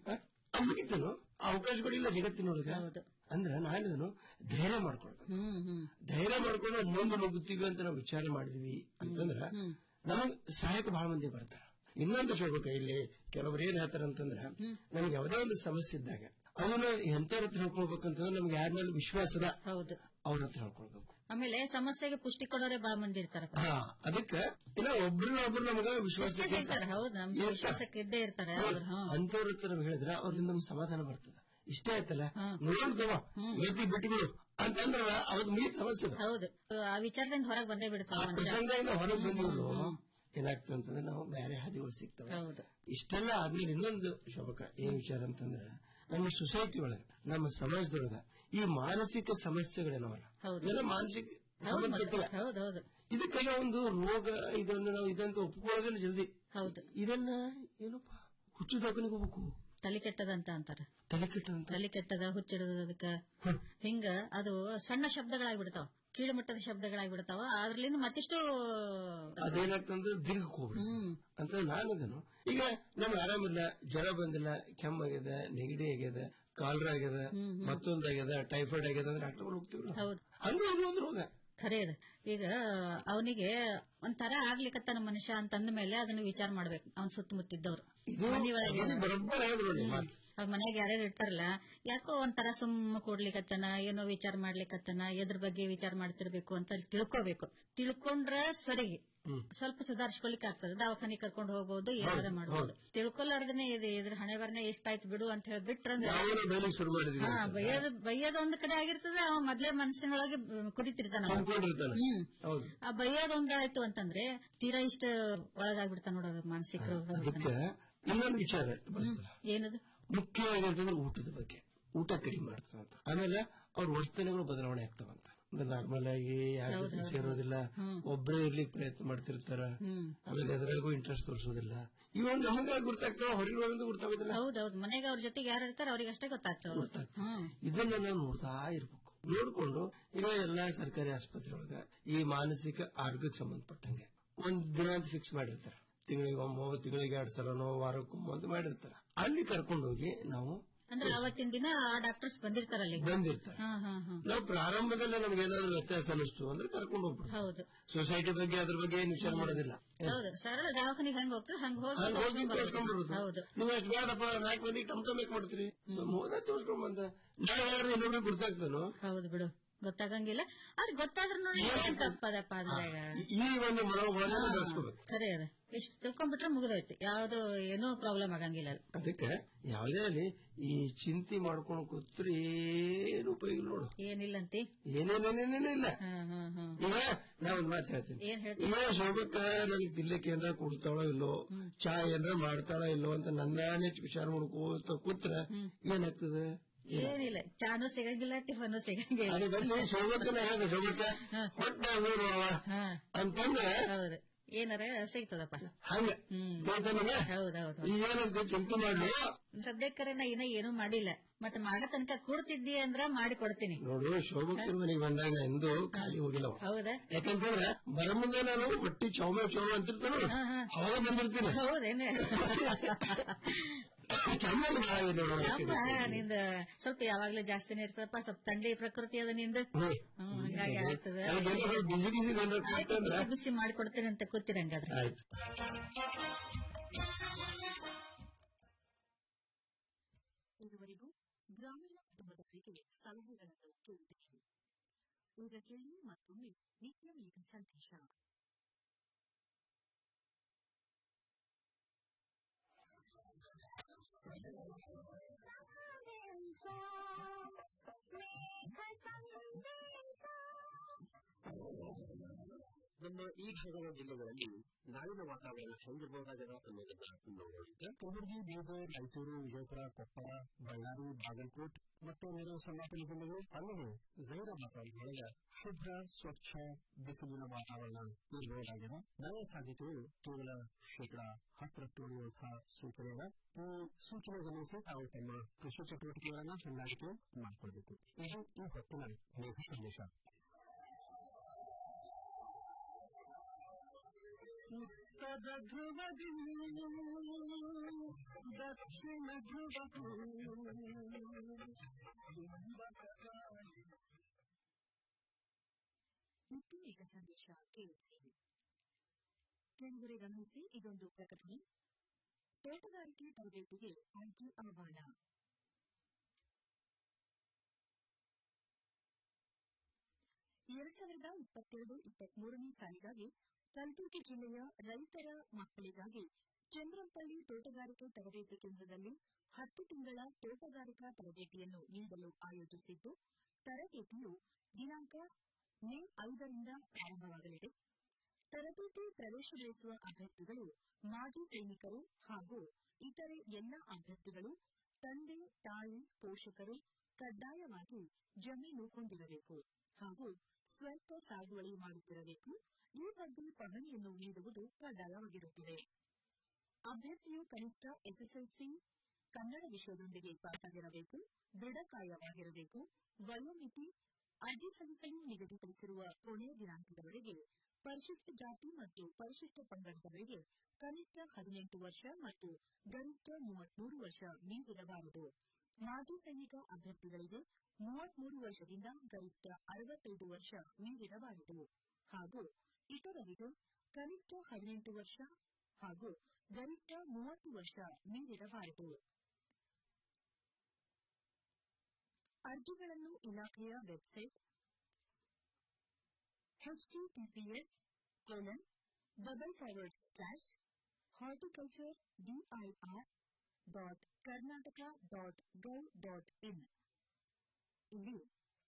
ಮುಗಿತೇನು ಅವಕಾಶಗಳಿಲ್ಲ ಜಗತ್ತಿನೊಳಗೆ ಹೌದು ಅಂದ್ರೆ ನಾ ಹೇಳಿದನು ಧೈರ್ಯ ಮಾಡ್ಕೊಳ್ಬೇಕು ಹ್ಮ್ ಹ್ಮ್ ಧೈರ್ಯ ಮಾಡ್ಕೊಂಡು ಮುಂದೆ ನುಗ್ಗುತ್ತೀವಿ ಅಂತ ನಾವು ವಿಚಾರ ಮಾಡಿದ್ವಿ ಅಂತಂದ್ರ ನಮಗ್ ಸಹಾಯಕ ಬಹಳ ಮಂದಿ ಬರ್ತಾರ ಇನ್ನೊಂದು ಹೇಳ್ಬೇಕು ಇಲ್ಲಿ ಕೆಲವ್ರು ಏನ್ ಹೇಳ್ತಾರ ಅಂತಂದ್ರ ನಮ್ಗೆ ಯಾವುದೇ ಒಂದು ಸಮಸ್ಯೆ ಇದ್ದಾಗ ಅದನ್ನ ಎಂತವ್ರ ಹತ್ರ ಹೇಳ್ಕೊಳ್ಬೇಕಂತಂದ್ರೆ ನಮ್ಗೆ ಯಾರ ಮೇಲೆ ವಿಶ್ವಾಸದ ಹೌದು ಅವ್ರ ಹತ್ರ ಹೇಳ್ಕೊಳ್ಬೇಕು ಆಮೇಲೆ ಸಮಸ್ಯೆಗೆ ಪುಷ್ಟಿ ಕೊಡೋರೆ ಬಾಳ ಮಂದಿ ಇರ್ತಾರಪ್ಪ ಹಾ ಅದಕ್ಕೆ ಇಲ್ಲ ಒಬ್ರನ್ನ ಒಬ್ರು ನಮಗ ವಿಶ್ವಾಸ ಇರ್ತಾರೆ ಹೌದು ನಮ್ ವಿಶ್ವಾಸಕ್ಕೆ ಇದ್ದೇ ಇರ್ತಾರೆ ಅವ್ರು ಹಾ ಅಂತವ್ರ ಹತ್ರ ನಾವು ಹೇಳಿದ್ರೆ ಅವ್ರಿಂದ ನಮ್ಗೆ ಸಮಾಧಾನ ಬರ್ತದ ಇಷ್ಟ ಆಯ್ತಲ್ಲ ನೋಡ್ತವ ಇವತ್ತಿ ಬಿಟ್ಬಿಡು ಅಂತಂದ್ರ ಅವತ್ ಮುಗಿದ ಸಮಸ್ಯೆ ಅದು. ಹೌದು ಆ ವಿಚಾರದಿಂದ ಹೊರಗೆ ಬಂದೇ ಬಿಡ್ತಾವ ಆ ಮನುಷ್ಯ ಪ್ರಸಂಗದಿಂದ ಹೊರಗೆ ಬಂದಿದ್ರು ಏನಾಗ್ತದೆ ಅಂತಂದ್ರೆ ನಾವು ಬೇರೆ ಹಾದಿಗಳು ಸಿಗ್ತವೆ ಹೌದು ಇಷ್ಟೆಲ್ಲ ಆದ್ಮೇಲೆ ಇನ್ನೊಂದು ಶೋಭಕ ಏನ್ ವಿಚಾರ ಅಂತಂದ್ರೆ ನಮ್ಮ ಸೊಸೈಟಿ ಒಳಗ ನಮ್ಮ ಸಮಾಜದೊಳಗ ಈ ಮಾನಸಿಕ ಸಮಸ್ಯೆಗಳೇನವಲ್ಲ ಹೌದು. ಇವೆಲ್ಲ ಮಾನಸಿಕ ಹೌದು ಸಂಬಂಧಪಟ್ಟಿವೆ ಮತ್ತೆ ಹೌದು ಹೌದು ಇದಕ್ಕೆಲ್ಲ ಒಂದು ರೋಗ ಇದನ್ನು ನಾವು ಇದಂತ ಒಪ್ಕೊಳ್ಳೋದಿಲ್ಲ ಜಲ್ದಿ ಹೌದು ಇದನ್ನ ಏನಪ್ಪ ಹುಚ್ಚು ದಾಖಲಿಗೆ ಹೋಗ್ಬೇಕು ತಲೆ ಕೆಟ್ಟದಂತ ಅಂತಾರ ತಲೆ ಕೆಟ್ಟ ಅಂತ ತಲೆ ಕೆಟ್ಟದ ಹುಚ್ಚಿಡದ ಅದಕ್ಕ ಹಿಂಗ ಅದು ಸಣ್ಣ ಶಬ್ದಗಳಾಗ್ಬಿಡ್ತಾವ ಕೀಳು ಮಟ್ಟದ ಶಬ್ದಗಳಾಗ್ಬಿಡ್ತಾವ ಅದ್ರಲ್ಲಿಂದ ಮತ್ತಿಷ್ಟು ಅದೇನಾಗ್ತಂದ್ರೆ ದೀರ್ಘಕ್ಕೆ ಹೋಗ್ಬಿಡುತ್ತೆ ಹ್ಮ್ ಅಂತ ನಾನದನು ಈಗ ನಮ್ಗೆ ಆರಾಮಿಲ್ಲ ಜ್ವರ ಬಂದಿಲ್ಲ ಕೆಮ್ಮಾಗ್ಯದ ನೆಗಡಿ ಆಗ್ಯದ ಕಾಲರ ಆಗ್ಯದ ಮತ್ತೊಂದಾಗ್ಯದ ಟೈಫಾಯ್ಡ್ ಆಗ್ಯದ ಅಂದ್ರೆ ಡಾಕ್ಟರ್ ಹೋಗ್ತೀವಿ ನಾವು. ಹೌದು ಹಂಗ ಅದು ಒಂದು ರೋಗ ಖರೆ ಅದು ಈಗ ಅವನಿಗೆ ಒಂಥರ ಆಗ್ಲಿಕತ್ತಾನ ಮನುಷ್ಯ ಅಂತಂದ ಮೇಲೆ ಅದನ್ನ ವಿಚಾರ ಮಾಡ್ಬೇಕು ಅವ್ನ ಸುತ್ತಮುತ್ತಿದ್ದವ್ರು ಇದು ಮನೆ ಒಳಗೆ ಇದು ಬರೋಬ್ಬರ ಹೇಳಿದ್ರು ನೋಡಿ ಮಾತು ಅವಾಗ ಮನ್ಯಾಗ ಯಾರ್ಯಾರು ಇರ್ತಾರಲ್ಲ ಯಾಕೋ ಒಂಥರ ಸುಮ್ಮ ಕೂಡ್ಲಿಕತ್ತನ ಏನೋ ವಿಚಾರ ಮಾಡ್ಲಿಕತ್ತನ ಎದ್ರ ಬಗ್ಗೆ ವಿಚಾರ ಮಾಡ್ತಿರ್ಬೇಕು ಅಂತ ಅಲ್ಲಿ ತಿಳ್ಕೋಬೇಕು ತಿಳ್ಕೊಂಡ್ರ ಸರಿ ಸ್ವಲ್ಪ ಸುಧಾರಿಸ್ಕೊಲಿಕ್ಕೆ ಆಗ್ತದೆ ದವಾಖಾನೆ ಕರ್ಕೊಂಡು ಹೋಗ್ಬೋದು ಏನಾರ ಮಾಡ್ಬೋದು ತಿಳ್ಕೊಲಾರ್ದನೆ ಇದೆ ಇದ್ರ ಹಣೆ ಬರ್ನೆ ಎಷ್ಟಾಯ್ತು ಬಿಡು ಅಂತ ಹೇಳಿ ಬಿಟ್ರಂದ್ರೆ ಯಾವಾಗ ಬೇಲಿ ಶುರು ಮಾಡಿದ್ವಿ ಹಾ ಬೈಯೋದು ಬೈಯೋದು ಒಂದ್ ಕಡೆ ಆಗಿರ್ತದೆ ಅವ ಮೊದ್ಲೇ ಮನಸ್ಸಿನೊಳಗೆ ಕುದಿತಿರ್ತಾನ ಅವ. ಅನ್ಕೊಂಡಿರ್ತಾನೆ ಹ್ಮ್ ಹೌದು ಆ ಬೈಯೋದೊಂದಾಯ್ತು ಅಂತಂದ್ರೆ ತೀರಾ ಇಷ್ಟ ಒಳಗಾಗ್ಬಿಡ್ತಾನ ನೋಡೋದು ಮಾನಸಿಕ ರೋಗ ಅದಕ್ಕೆ ಇನ್ನೊಂದು ವಿಚಾರ ಬರ್ತದೆ ಏನದು ಮುಖ್ಯವಾಗಿ ಅಂತಂದ್ರೆ ಊಟದ ಬಗ್ಗೆ ಊಟ ಕಡಿಮೆ ಮಾಡ್ತದೆ ಅಂತ ಆಮೇಲೆ ಅವ್ರ ವರ್ತನೆಗಳು ಬದಲಾವಣೆ ಆಗ್ತಾವಂತ ನಾರ್ಮಲ್ ಆಗಿ ಯಾರ ಜೊತೆ ಸೇರೋದಿಲ್ಲ ಒಬ್ಬರೇ ಇರ್ಲಿಕ್ಕೆ ಪ್ರಯತ್ನ ಮಾಡ್ತಿರ್ತಾರ ಆಮೇಲೆ ಎದುರಾಗೂ ಇಂಟ್ರೆಸ್ಟ್ ತೋರಿಸೋದಿಲ್ಲ ಇವಾಗ ನಮಗ ಗೊತ್ತಾಗ್ತಾವ ಹೊರಗಿನವರಿಂದ ಗೊತ್ತಾಗೋದಿಲ್ಲ ಹೌದೌದು ಮನೆಗೆ ಅವ್ರ ಜೊತೆಗೆ ಯಾರು ಇರ್ತಾರ ಅವ್ರಿಗೆ ಅಷ್ಟೇ ಗೊತ್ತಾಗ್ತಾವ ಹ್ಮ್ ಇದನ್ನ ನಾವು ನೋಡ್ತಾ ಇರ್ಬೇಕು ನೋಡ್ಕೊಂಡು ಈಗ ಎಲ್ಲಾ ಸರ್ಕಾರಿ ಆಸ್ಪತ್ರೆ ಒಳಗ ಈ ಮಾನಸಿಕ ಆರೋಗ್ಯಕ್ಕೆ ಸಂಬಂಧಪಟ್ಟಂಗೆ ಒಂದ್ ದಿನ ಅಂತ ಫಿಕ್ಸ್ ಮಾಡಿರ್ತಾರೆ ತಿಂಗಳಿಗೆ ಒಮ್ಮೆ ತಿಂಗಳಿಗೆ ಎರಡ್ ಸಲನೋ ವಾರಕ್ಕೊಮ್ಮೆ ಅಂತ ಮಾಡಿರ್ತಾರೆ ಅಲ್ಲಿ ಕರ್ಕೊಂಡು ಹೋಗಿ ನಾವು ಅಂದ್ರೆ ಅವತ್ತಿನ ದಿನ ಆ ಡಾಕ್ಟರ್ಸ್ ಬಂದಿರ್ತಾರ ಅಲ್ಲಿ ಬಂದಿರ್ತಾರೆ ಹಾ ಹಾ ಹಾ ನಾವು ಪ್ರಾರಂಭದಲ್ಲೇ ನಮ್ಗೆ ಏನಾದ್ರು ವ್ಯತ್ಯಾಸ ಅನಿಸ್ತು ಅಂದ್ರೆ ಕರ್ಕೊಂಡು ಹೋಗ್ಬಿಡ್ತೀವಿ ಹೌದು ಸೊಸೈಟಿ ಬಗ್ಗೆ ಅದ್ರ ಬಗ್ಗೆ ಏನು ವಿಚಾರ ಮಾಡೋದಿಲ್ಲ ಹೌದು ಸರಳ ದವಾಖಾನಿಗೆ ಹೆಂಗ್ ಹೋಗ್ತದೆ ಹಂಗ ಹೋಗಿ ಅಲ್ಲಿ ಹೋಗಿ ತೋರ್ಸ್ಕೊಂಡ್ ತೋರ್ಸ್ಕೊಂಡ್ ಬರ್ಬೋದು. ಹೌದು ಬರೋದು ನೀವು ಎಷ್ಟು ಬೇಡಪ್ಪ ನಾಲ್ಕು ಮಂದಿ ಟಮ್ ಟಮ್ ಯಾಕೆ ಮಾಡ್ತೀರಿ ಹೋದ ತೋರ್ಸ್ಕೊಂಡ್ ಬಂದ ನಾಳೆ ಯಾರು ಇನ್ನೊಬ್ರಿಗೆ ಗೊತ್ತಾಗ್ತಾನೋ ಹೌದು ಬಿಡು ಗೊತ್ತಾಗಂಗಿಲ್ಲ ಆದ್ರೆ ಗೊತ್ತಾದ್ರೂ ನೋಡಿ ಏನ್ ತಪ್ಪದಪ್ಪ ಅದ್ರಾಗ ಈ ಒಂದು ಮನೋಭಾವನೆ ಬೆಳೆಸ್ಕೋಬೇಕು ಖರೆ ಅದ ಎಷ್ಟು ತಿಳ್ಕೊಂಡ್ಬಿಟ್ರೆ ಮುಗಿದೋಯ್ತು ಯಾವ್ದು ಏನೂ ಪ್ರಾಬ್ಲಮ್ ಆಗಂಗಿಲ್ಲ ಅಲ್ಲಿ. ಅದಕ್ಕೆ ಯಾವುದೇ ಅಲ್ಲಿ ಈ ಚಿಂತೆ ಮಾಡ್ಕೊಂಡು ಕೂತ್ರೆ ಏನು ಉಪಯೋಗ ಇಲ್ಲ ನೋಡು ಏನಿಲ್ಲಂತಿ ಏನೇನೇನೇನೇನೇ ಇಲ್ಲ ಹಾ ಹಾ ಹಾ ಈಗ ನಾ ಒಂದ್ ಮಾತು ಹೇಳ್ತೀನಿ ಏನ್ ಹೇಳ್ತೀನಿ ಈಗ ಶೋಭಕ್ಕ ನನಗೆ ತಿನ್ಲಿಕ್ಕೆ ಏನಾರ ಕೊಡ್ತಾಳೋ ಇಲ್ಲೋ ಚಾ ಏನಾರ ಮಾಡ್ತಾಳೋ ಇಲ್ಲೋ ಅಂತ ನನ್ನಾನೇ ವಿಚಾರ ಮಾಡ್ಕೋತ ಕೂತ್ರ ಏನಾಗ್ತದೆ ಏನಿಲ್ಲ ಚಾನು ಸಿಗಂಗಿಲ್ಲ ಟಿಫನು ಸಿಗಂಗಿಲ್ಲ ಅದು ಬಂದು ಶೋಭಕ್ಕನ ಹೇಳ ಶೋಭಕ್ಕ ಹೊಟ್ಟೆ ಹಸಿರು ಅವ ಹಾ ಅಂತಂದ್ರೆ ಹೌದು ಏನಾರ ಸಿಗ್ತದಪ್ಪ ಹಂಗ ಹ್ಮ್ ಗೊತ್ತೇನಲ್ಲ? ಹೌದೌದು ಈಗ ಏನಂತ ಚಿಂತೆ ಮಾಡಿ ಸದ್ಯಕ್ಕರೆ ನಾ ಇನ್ನ ಏನೂ ಮಾಡಿಲ್ಲ ಮತ್ತೆ ಮಾಡೋ ತನಕ ಕೂಡ್ತಿದ್ದಿ ಅಂದ್ರ ಮಾಡಿ ಕೊಡ್ತೀನಿ ನೋಡು ಶೋಭಕ್ಕನ ಮನೆಗೆ ಬಂದಾಗ ನಾ ಎಂದೂ ಖಾಲಿ ಹೋಗಿಲ್ಲ ಅವ. ಹೌದಾ ಯಾಕಂತಂದ್ರೆ ಬರ ಮುಂದೆ ನಾನು ಹೊಟ್ಟಿ ಚೌಮೆ ಚೌಮ ಅಂತಿರ್ತಾನ ಅವಾಗ ಬಂದಿರ್ತೀನಿ ಹೌದೇನೆ ಕೆಮ್ಮಲ್ ಭಾಳ ಇದೆ ನೋಡು ಅಪ್ಪ ನಿಂದ ಸ್ವಲ್ಪ ಯಾವಾಗ್ಲೂ ಜಾಸ್ತಿನೇ ಇರ್ತದಪ್ಪ ಸ್ವಲ್ಪ ಥಂಡಿ ಪ್ರಕೃತಿ ಅದ ನಿಂದ ಹ್ಮ್. ಹ್ಮ್ ಹಂಗಾಗಿ ಆಗ್ತದ ಅದಕ್ಕೆ ಸ್ವಲ್ಪ ಬಿಸಿ ಬಿಸಿ ಏನಾರ ಕೊಟ್ಟಂದ್ರೆ ಬಿಸಿ ಬಿಸಿ ಮಾಡಿಕೊಡ್ತೇನೆ ಅಂತ ಕೂತಿರಂಗಾದ್ರೆ ಆಯ್ತು ಇದುವರೆಗೂ ಗ್ರಾಮೀಣ ಕುಟುಂಬದವರಿಗೆ ಸಲಹೆಗಳನ್ನು ಕೇಳಿದಿರಿ ಈಗ ಕೇಳಿ ಮತ್ತೊಮ್ಮೆ ನಿತ್ಯ ಮೇಘ ಸಂದೇಶ ನಮ್ಮ ಈ ಭಾಗದ ಜಿಲ್ಲೆಗಳಲ್ಲಿ ನಾಳಿನ ವಾತಾವರಣ ಹೆಂಗಿರಬಹುದಾಗದ ಅನ್ನೋದನ್ನ ನೋಡೋಣ ಕಲಬುರಗಿ ಬೀದರ್ ರಾಯಚೂರು ವಿಜಯಪುರ ಕೊಪ್ಪಳ ಬಳ್ಳಾರಿ ಬಾಗಲಕೋಟ್ ಮತ್ತು ನೆರೆ ಸೊಲ್ಲಾಪುರ ಜಿಲ್ಲೆಗಳು ಅಲ್ಲದೆ ಜೈರಾಬಾದ್ ಒಳಗೆ ಶುಭ್ರ ಸ್ವಚ್ಛ ಬಿಸಿಲಿನ ವಾತಾವರಣ ಇರಬಹುದಾಗಿದೆ ಮಳೆ ಸಾಧ್ಯತೆಗಳು ಕೇವಲ ಶೇಕಡ ಹತ್ತರಷ್ಟು ಅನ್ನುವಂತಹ ಸೂಚನೆ ಇದೆ ಈ ಸೂಚನೆ ಗಮನಿಸಿ ತಾವು ತಮ್ಮ ಕೃಷಿ ಚಟುವಟಿಕೆಗಳನ್ನ ಹೊಂದಾಣಿಕೆ ಮಾಡಿಕೊಳ್ಬೇಕು ಇದು ಈ ಹೊತ್ತಿನ ಮೇಘ ಸಂದೇಶ ಉತ್ತರ ಧ್ರುವದಿ ದಕ್ಷಿಣ ಧ್ರುವಕ್ಕೂ ನಿತ್ಯ ಮೇಘ ಸಂದೇಶ ಕೇಳಿದಿರಿ ಕೆಲವರೆ ಗಮನಿಸಿ ಇದೊಂದು ಪ್ರಕಟಣೆ ತೋಟಗಾರಿಕೆ ತರಬೇತಿಗೆ ಆಯ್ಕೆ ಆಹ್ವಾನ ಎರಡ್ ಸಾವಿರದ ಇಪ್ಪತ್ತೆರಡು ಇಪ್ಪತ್ಮೂರನೇ ಸಾಲಿಗಾಗಿ ಕಲಬುರಗಿ ಜಿಲ್ಲೆಯ ರೈತರ ಮಕ್ಕಳಿಗಾಗಿ ಚಂದ್ರಂಪಳ್ಳಿ ತೋಟಗಾರಿಕೆ ತರಬೇತಿ ಕೇಂದ್ರದಲ್ಲಿ ಹತ್ತು ತಿಂಗಳ ತೋಟಗಾರಿಕಾ ತರಬೇತಿಯನ್ನು ನೀಡಲು ಆಯೋಜಿಸಿದ್ದು ತರಬೇತಿಯು ದಿನಾಂಕ ಮೇ ಐದರಿಂದ ಪ್ರಾರಂಭವಾಗಲಿದೆ ತರಬೇತಿ ಪ್ರವೇಶ ಬಯಸುವ ಅಭ್ಯರ್ಥಿಗಳು ಮಾಜಿ ಸೈನಿಕರು ಹಾಗೂ ಇತರೆ ಎಲ್ಲ ಅಭ್ಯರ್ಥಿಗಳು ತಂದೆ ತಾಯಿ ಪೋಷಕರು ಕಡ್ಡಾಯವಾಗಿ ಜಮೀನು ಹೊಂದಿರಬೇಕು ಹಾಗೂ ಸ್ವಲ್ಪ ಸಾಗುವಳಿ ಮಾಡುತ್ತಿರಬೇಕು ಈ ಬಗ್ಗೆ ಪಹಣಿಯನ್ನು ನೀಡುವುದು ಕಡ್ಡಾಯವಾಗಿರುತ್ತದೆ ಅಭ್ಯರ್ಥಿಯು ಕನಿಷ್ಠ ಎಸ್ಎಸ್ಎಲ್ಸಿ ಕನ್ನಡ ವಿಷಯದೊಂದಿಗೆ ಪಾಸಾಗಿರಬೇಕು ದೃಢಕಾಯವಾಗಿರಬೇಕು ವಯೋಮಿತಿ ಅರ್ಜಿ ಸಲ್ಲಿಸಲು ನಿಗದಿಪಡಿಸಿರುವ ಕೊನೆಯ ದಿನಾಂಕದವರೆಗೆ ಪರಿಶಿಷ್ಟ ಜಾತಿ ಮತ್ತು ಪರಿಶಿಷ್ಟ ಪಂಗಡದವರಿಗೆ ಕನಿಷ್ಠ ಹದಿನೆಂಟು ವರ್ಷ ಮತ್ತು ಗರಿಷ್ಠ ಮೂವತ್ಮೂರು ವರ್ಷ ಮೀರಿರಬಾರದು ಮಾಜಿ ಸೈನಿಕ ಅಭ್ಯರ್ಥಿಗಳಿಗೆ ಮೂವತ್ಮೂರು ವರ್ಷದಿಂದ ಗರಿಷ್ಠ ಅರವತ್ತೈದು ವರ್ಷ ಮೀರಿರಬಾರದು ಹಾಗೂ ಇತರರಿಗೆ ಕನಿಷ್ಠ ಹದಿನೆಂಟು ವರ್ಷ ಹಾಗೂ ಗರಿಷ್ಠ ಮೂವತ್ತು ವರ್ಷ ಮೀರಿರಬಾರದು ಅರ್ಜಿಗಳನ್ನು ಇಲಾಖೆಯ website HTTPS colon double forward slash horticulture DIR dot Karnataka dot gov dot in ಇಲ್ಲಿ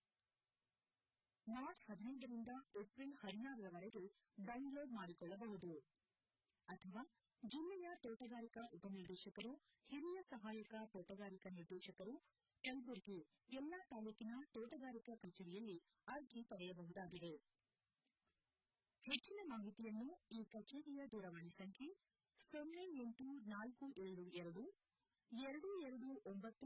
ಮಾರ್ಚ್ ಹದಿನೈದರಿಂದ ಏಪ್ರಿಲ್ ಹದಿನಾರರವರೆಗೆ ಡೌನ್ಲೋಡ್ ಮಾಡಿಕೊಳ್ಳಬಹುದು ಅಥವಾ ಜಿಲ್ಲೆಯ ತೋಟಗಾರಿಕಾ ಉಪನಿರ್ದೇಶಕರು ಹಿರಿಯ ಸಹಾಯಕ ತೋಟಗಾರಿಕಾ ನಿರ್ದೇಶಕರು ಕಲಬುರಗಿ ಎಲ್ಲಾ ತಾಲೂಕಿನ ತೋಟಗಾರಿಕಾ ಕಚೇರಿಯಲ್ಲಿ ಅರ್ಜಿ ಪಡೆಯಬಹುದಾಗಿದೆ ಹೆಚ್ಚಿನ ಮಾಹಿತಿಯನ್ನು ಈ ಕಚೇರಿಯ ದೂರವಾಣಿ ಸಂಖ್ಯೆ ಸೊನ್ನೆ ಎಂಟು ನಾಲ್ಕು ಏಳು ಎರಡು ಎರಡು ಎರಡು ಒಂಬತ್ತು